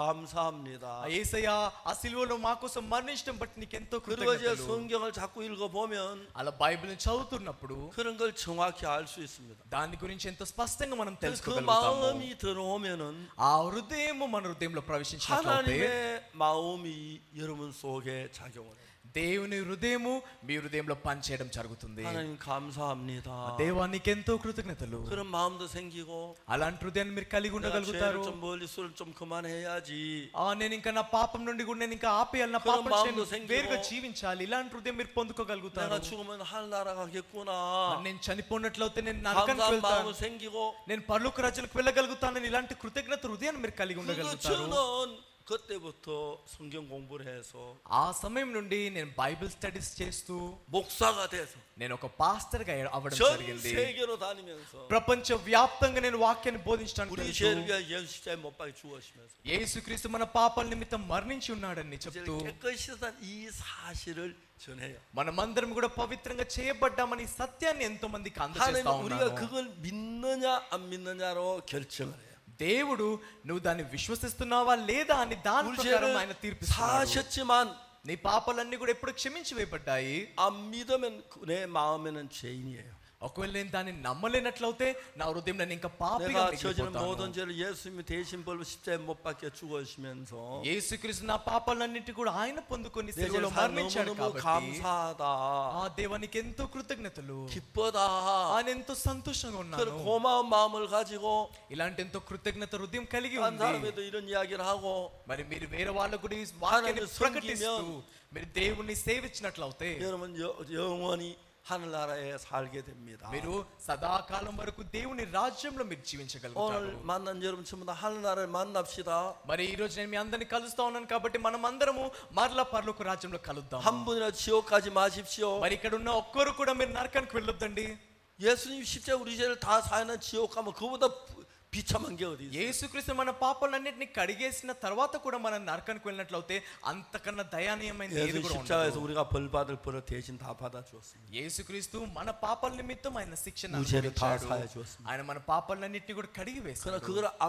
감사합니다. ఆ యేసయ్య ఆ సిలువలో మా కోసం మరణించడం బట్టి నీకు ఎంతో 그리고 이제 కృతజ్ఞతలు 성경을 자꾸 읽어 보면 అలా బైబిల్ని చదువుతున్నప్పుడు 그런 걸 정확히 알 수 있습니다. దాని గురించి ఎంతో స్పష్టంగా మనం 그래서 그 తెలుసుకోగలుగుతాము 마음이 들어오면은 ఆ హృదయము మన హృదయంలో ప్రవేశించినట్లయితే 하나님의 마음이 여러분 속에 작용을 해요. దేవుని హృదయము మీ హృదయంలో పనిచేయడం జరుగుతుంది 하나님 감사합니다. దేవానికి ఎంతో కృతజ్ఞతలు 그런 마음도 생기고 అలాంటి హృదయాన్ని మీరు కలిగి 내가 ఉండగలుగుతారు 죄를 좀 멀리 술을 좀 그만해야지. ఆ నేను ఇంకా నా పాపం నుండి కూడా నేను ఇంకా ఆపేయాలి నా 그런 పాపం 마음도 చేయను, 생기고 వేరుగా జీవించాలి ఇలాంటి హృదయం మీరు పొందుకోగలుగుతారు 내가 죽으면 하늘나라 가겠구나. నేను చనిపోయినట్లయితే నేను నరకానికి 감사한 వెళ్తాను 마음이 생기고 నేను పర్లోక రాజ్యాలకు వెళ్ళగలుగుతానని ఇలాంటి కృతజ్ఞత హృదయాన్ని మీరు కలిగి 그거 ఉండగలుగుతారు 저는 그때부터 성경 공부를 해서 ఆ సమయం నుండి నేను బైబిల్ స్టడీస్ చేస్తూ 목사가 돼서 నేను ఒక పాస్టర్ గా అవ్వడం 전 జరిగింది 세계로 다니면서 ప్రపంచ వ్యాప్తంగా నేను వాక్యాన్ని బోధించడానికి 우리 తెలుసు. 죄를 위해 예수 십자가에 못 박혀 죽으시면서 యేసుక్రీస్తు మన పాపాల నిమిత్తం మరణించి ఉన్నాడని 이제 చెప్తూ 깨끗이 산 이 사실을 전해요. మనమందరం కూడా పవిత్రంగా చేయబడ్డామని ఈ సత్యాన్ని ఎంతో మందికి అందజేస్తా 하나님 우리가 ఉన్నాను 그걸 믿느냐 안 믿느냐로 결정을 해요. దేవుడు నువ్వు దాన్ని విశ్వసిస్తున్నావా లేదా అని దాని 우리 ప్రకారం 죄를 ఆయన తీర్పిస్తున్నాడు 사셨지만 నీ పాపాలన్నీ కూడా ఎప్పుడు క్షమించి వేయబడ్డాయి 안 믿으면 그 내 마음에는 죄인이에요. ఒకవేళ నేను దాన్ని నమ్మలేనట్లయితే నా హృదయంలో నేను ఇంకా పాపిగా 내가 저지른 మిగిలిపోతాను. 모든 죄를 예수님이 대신 벌로 십자가에 못 박혀 죽으시면서 యేసుక్రీస్తు నా పాపాలన్నిటి కూడా ఆయన పొందుకొని 내 సేవలో 죄를 మరణించాడు 너무너무 కాబట్టి 감사하다. ఆ దేవానికి ఎంతో కృతజ్ఞతలు 기쁘다. ఆయన ఎంతో సంతోషంగా 그런 ఉన్నాను 고마운 마음을 가지고 ఇలాంటి ఎంతో కృతజ్ఞత హృదయం కలిగి 한 ఉంది 사람에도 이런 이야기를 하고 మరి మీరు వేరే వాళ్ళకు కూడా ఈ వాక్యాన్ని 하나님을 ప్రకటిస్తూ 섬기면 మీరు దేవుణ్ణి సేవించినట్లయితే 여러분 여- 영원히 하늘나라에 살게 됩니다. మీరు సదాకాలం వరకు దేవుని రాజ్యంలో మీరు జీవించగలుగుతారు 오늘 만난 여러분 전부 다 하늘나라를 만납시다. మరి ఈ రోజు నేను మీ అందరిని కలుస్తా ఉన్నాను కాబట్టి మనం అందరము మరలా పరలోక రాజ్యంలో కలుద్దాం 한 분이라 지옥 가지 마십시오. మరి ఇక్కడ ఉన్న ఒక్కరు కూడా మీరు నరకానికి వెళ్ళొద్దండి 예수님 십자가 우리 죄를 다 사하는 지옥 가면 그보다 비참한 게 어디 있어요? యేసుక్రీస్తు మన పాపాలన్నింటినీ కడిగేసిన తర్వాత కూడా మనం నరకానికి వెళ్ళినట్లయితే అంతకన్నా దయానీయమైనది ఏది 예수 కూడా 십자가에서 ఉండదు. 우리가 벌 받을 벌을 대신 다 받아 주었습니다. యేసుక్రీస్తు మన పాపాల నిమిత్తం ఆయన శిక్షణ 무죄를 다 అనుభవించాడు. 사해 주었습니다. ఆయన మన పాపాలన్నింటినీ కూడా కడిగి 그러나 వేశాడు 그걸 안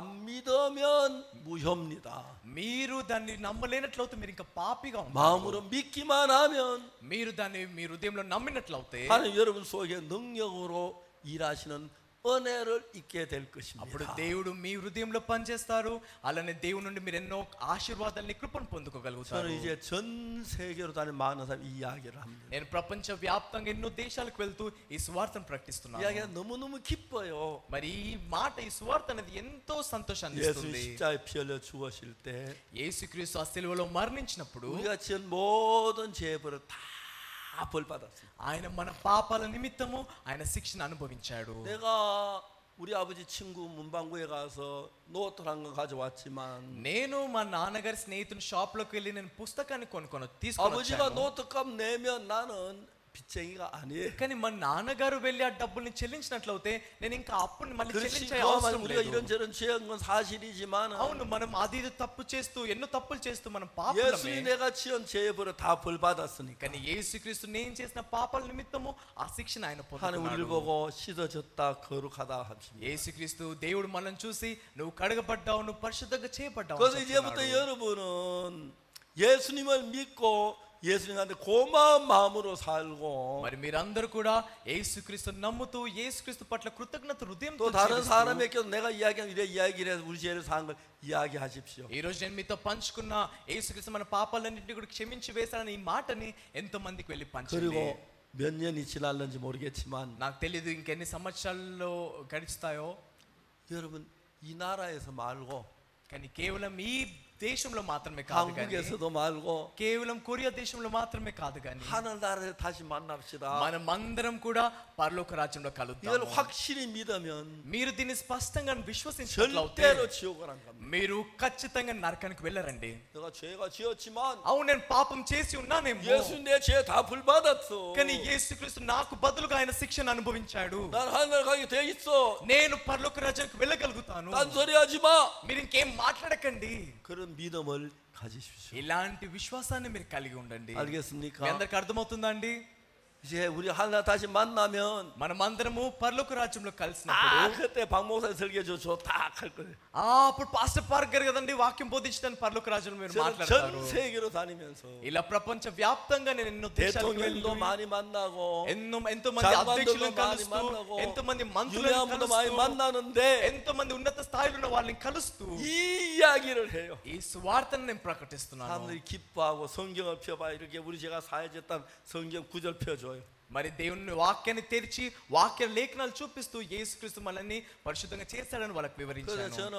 믿으면 무효입니다. మీరు దాన్ని నమ్మలేనట్లయితే మీరు ఇంకా పాపిగా ఉంటారు 마음으로 믿기만 하면 మీరు దాన్ని మీ హృదయంలో నమ్మినట్లయితే 하나님 여러분 속에 능력으로 일하시는 은혜를 잊게 될 అప్పుడు 것입니다. దేవుడు మీ హృదయంలో పనిచేస్తారు అలానే దేవుడి నుండి మీరు ఎన్నో ఆశీర్వాదాలని కృపను పొందుకోగలుగుతారు 저는 이제 전 세계로 다니는 많은 사람 이 이야기를 합니다. నేను ప్రపంచ వ్యాప్తంగా ఎన్నో దేశాలకు వెళ్తూ ఈ సువార్తను ప్రకటిస్తున్నాను 이야기가 너무너무 기뻐요. మరి ఈ మాట ఈ సువార్త అనేది ఎంతో సంతోషాన్ని 예수 ఇస్తుంది 십자에 피 흘려 죽으실 때 యేసుక్రీస్తు ఆ సిలువలో మరణించినప్పుడు 우리가 지은 모든 죄의 벌을 다 벌 받았어요. ఆయన మన పాపాల నిమిత్తము ఆయన శిక్షను అనుభవించాడు 내가 우리 아버지 친구 문방구에 가서 노트를 한 거 가져왔지만 నేను మా నాన్నగారి స్నేహితుని షాప్ లోకి వెళ్ళి నేను పుస్తకాన్ని కొనుక్కొని తీసుకొని 아버지가 వచ్చాను. 노트값 내면 나는 빚쟁이가 아니에요. కానీ మా నాన్నగారు వెళ్ళి ఆ డబ్బుల్ని చెల్లించినట్లయితే నేను ఇంకా అప్పుని మళ్ళీ 그렇지 చెల్లించే 그만 అవసరం 우리가 లేదు 이런저런 죄한 건 사실이지만 అవును మనం అది ఇది తప్పు చేస్తూ ఎన్నో తప్పులు చేస్తూ మనం 예수님 పాపలమే 내가 지은 죄의 벌을 다 벌 받았으니까 కానీ యేసుక్రీస్తు నేను చేసిన పాపాల నిమిత్తము ఆ శిక్షను ఆయన 하나님 우리를 పొందుకున్నాడు 보고 씻어졌다 거룩하다 하십니다. యేసుక్రీస్తు దేవుడు మనల్ని చూసి నువ్వు కడగబడ్డావు నువ్వు పరిశుద్ధంగా చేయబడ్డావు 그래서 అని 이제부터 చెప్తున్నాడు. 여러분은 예수님을 믿고 예수님한테 고마운 마음으로 살고 మరి మీరందరూ కూడా యేసుక్రీస్తు నమ్ముతూ యేసుక్రీస్తు పట్ల కృతజ్ఞత హృదయం 또 다른 사람에게도 내가 이야기한 이래 이야기를 해서 우리 죄를 사한 걸 이야기하십시오. ఈ రోజు నేను మీతో పంచుకున్న యేసుక్రీస్తు మన పాపాలన్నింటినీ కూడా క్షమించి వేశానని ఈ మాటని ఎంతో మందికి వెళ్ళి పంచండి 그리고 몇 년이 지날는지 모르겠지만 నాకు తెలియదు ఇంకెన్ని సంవత్సరాల్లో గడుస్తాయో 여러분 이 나라에서 말고 కానీ కేవలం ఈ దేశంలో మాత్రమే కాదు కానీ 한국에서도 말고 కేవలం కొరియా దేశంలో మాత్రమే కాదు కానీ 하늘 나라에 다시 만납시다. మనం అందరం కూడా పరలోక రాజ్యంలో 이걸 కలుద్దాం 확실히 믿으면 మీరు దీన్ని స్పష్టంగా విశ్వసించినట్లయితే 절대로 지옥을 안 갑니다. మీరు ఖచ్చితంగా నరకానికి వెళ్ళరండి 내가 죄가 지었지만 అవును నేను పాపం చేసి ఉన్నానేమో 예수 내 죄 다 불받았어. కానీ యేసుక్రీస్తు నాకు బదులుగా ఆయన శిక్షను అనుభవించాడు 난 하늘 가게 돼 있어. నేను పరలోక రాజ్యానికి వెళ్ళగలుగుతాను 딴소리 하지 마. మీరు ఇంకేం మాట్లాడకండి 그런 믿음을 가지십시오. ఇలాంటి విశ్వాసాన్ని మీరు కలిగి ఉండండి మీ 알겠습니까? అందరికి అర్థమవుతుందా అండి 이제 우리 하늘 다시 만나면 మనం అందరము పరలోక రాజ్యంలో కలిసినప్పుడు 아 그때 박 목사 설교 저딱할 거예요. ఆ అప్పుడు పాస్టర్ పార్క్ గారు కదండి వాక్యం బోధించడానికి పరలోక రాజ్యంలో మీరు 저는 మాట్లాడతారు 전 세계로 다니면서 ఇలా ప్రపంచ వ్యాప్తంగా నేను ఎన్నో దేశాలకు 대통령도 వెళ్ళి 많이 만나고 ఎన్నో ఎంతో మంది అధ్యక్షులను 장관들도 많이 కలుస్తూ 만나고 ఎంతో మంది మంత్రులను 유명한 분도 많이 కలుస్తూ 만나는데 ఎంతో మంది ఉన్నత స్థాయిలో ఉన్న వాళ్ళని కలుస్తూ 이 이야기를 해요. ఈ సువార్తను నేను ప్రకటిస్తున్నాను 사람들이 기뻐하고 성경을 펴봐 이렇게 우리 제가 사회졌다면 성경 구절 펴줘요. మరి దేవుని వాక్యాన్ని తెరిచి వాక్య లేఖనాలు చూపిస్తూ యేసుక్రీస్తు మనల్ని పరిశుద్ధంగా చేశాడని వాళ్ళకి 그래서 వివరించాను 저는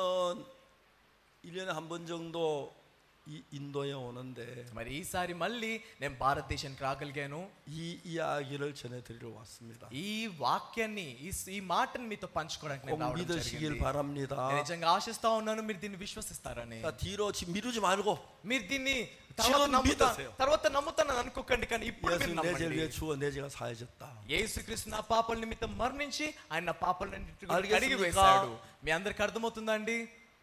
1년에 한 번 정도 이 인도에 오는데 మరి ఈసారి మళ్ళీ నేను భారతదేశానికి రాగలిగాను 이 이야기를 전해드리러 왔습니다. ఈ వాక్యాన్ని ఈ ఈ మాటని మీతో పంచుకోవడానికి నేను 꼭 రావడం 믿으시길 జరిగింది. 바랍니다. నేను నిజంగా ఆశిస్తా ఉన్నాను మీరు దీన్ని విశ్వసిస్తారని 자, 뒤로 지- 미루지 말고 మీరు దీన్ని తర్వాత 지금 నమ్ముతా 믿으세요. తర్వాత నమ్ముతానని అనుకోకండి కానీ ఇప్పుడు మీరు 예수 내 죄를 నమ్మండి 위해 죽어 내 죄가 사해졌다. యేసుక్రీస్తు నా పాపల నిమిత్తం మరణించి ఆయన నా పాపలన్నింటినీ కూడా అడిగేసింది కడిగి ఇంకా? వేశాడు మీ అందరికి అర్థమవుతుందా అండి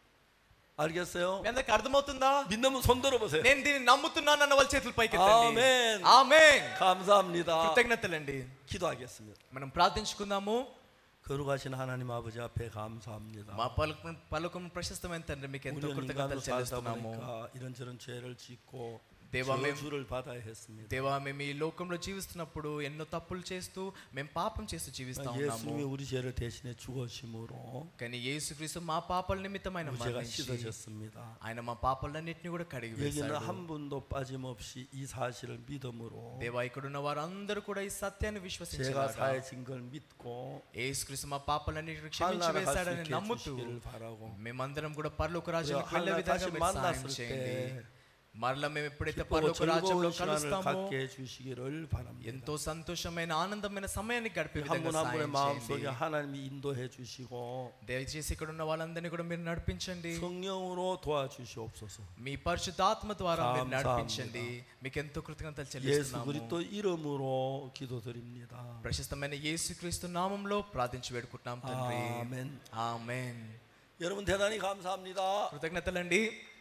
알겠어요? మీ అందరికి అర్థమవుతుందా 믿으면 손 들어보세요. నేను దీన్ని నమ్ముతున్నాను అన్న వాళ్ళ చేతులు పైకి ఆమేన్. ఆమేన్ 감사합니다. కృతజ్ఞతలండి 기도하겠습니다. మనం ప్రార్థించుకుందాము 거룩하신 하나님 아버지 앞에 감사합니다. మా పలుకు పలుకం ప్రశస్తమైన తండ్రి మీకు ఎంతో 우리는 కృతజ్ఞతలు 인간으로 살다 చెల్లిస్తున్నాము 보니까 이런저런 죄를 짓고 దేవా, మేము- 저주를 받아야 했습니다. దేవా మేము ఈ లోకంలో జీవిస్తున్నప్పుడు ఎన్నో తప్పులు చేస్తూ మేము పాపం చేస్తూ జీవిస్తా ఉన్నాము 예수님이 우리 죄를 대신에 죽으심으로 కానీ యేసుక్రీస్తు మా పాపల నిమిత్తం ఆయన 우리 죄가 మరణించి 씻어졌습니다. ఆయన మా పాపాలన్నింటినీ కూడా కడిగి 여기는 వేశాడు 한 분도 빠짐없이 이 సా실을 믿음으로 దేవా ఇక్కడ ఉన్న వారందరూ కూడా ఈ సత్యాన్ని 제가 విశ్వసించారు 사해진 걸 믿고 యేసుక్రీస్తు మా పాపాలన్నింటినీ క్షమించి 하나님 갈수 వేశాడని 있게 నమ్ముతూ 해주시기를 바라고 మేమందరం కూడా పరలోక రాజ్యానికి 우리가 వెళ్ళే 하나님 విధంగా 다시 మీరు సహాయం 만났을 చేయండి 때 మరలా మేము ఎప్పుడైతే 기쁘고 పరలోక రాజ్యంలో 즐거운 시간을 కలుస్తామో 갖게 해주시기를 바랍니다. ఎంతో సంతోషమైన ఆనందమైన సమయాన్ని గడిపే 한 విధంగా 분 한 분의 సహాయం 마음속에 చేయండి. 하나님이 인도해 주시고 దయచేసి ఇక్కడ ఉన్న వాళ్ళందరినీ కూడా మీరు నడిపించండి 성령으로 도와주시옵소서. మీ పరిశుద్ధాత్మ ద్వారా మీరు 감사합니다. నడిపించండి మీకు ఎంతో కృతజ్ఞతలు 예수 చెల్లిస్తున్నాము 그리스도 이름으로 기도드립니다. ప్రశస్తమైన యేసుక్రీస్తు నామంలో ప్రార్థించి వేడుకుంటున్నాం తండ్రి 아멘. ఆమేన్ 여러분 대단히 감사합니다. కృతజ్ఞతలండి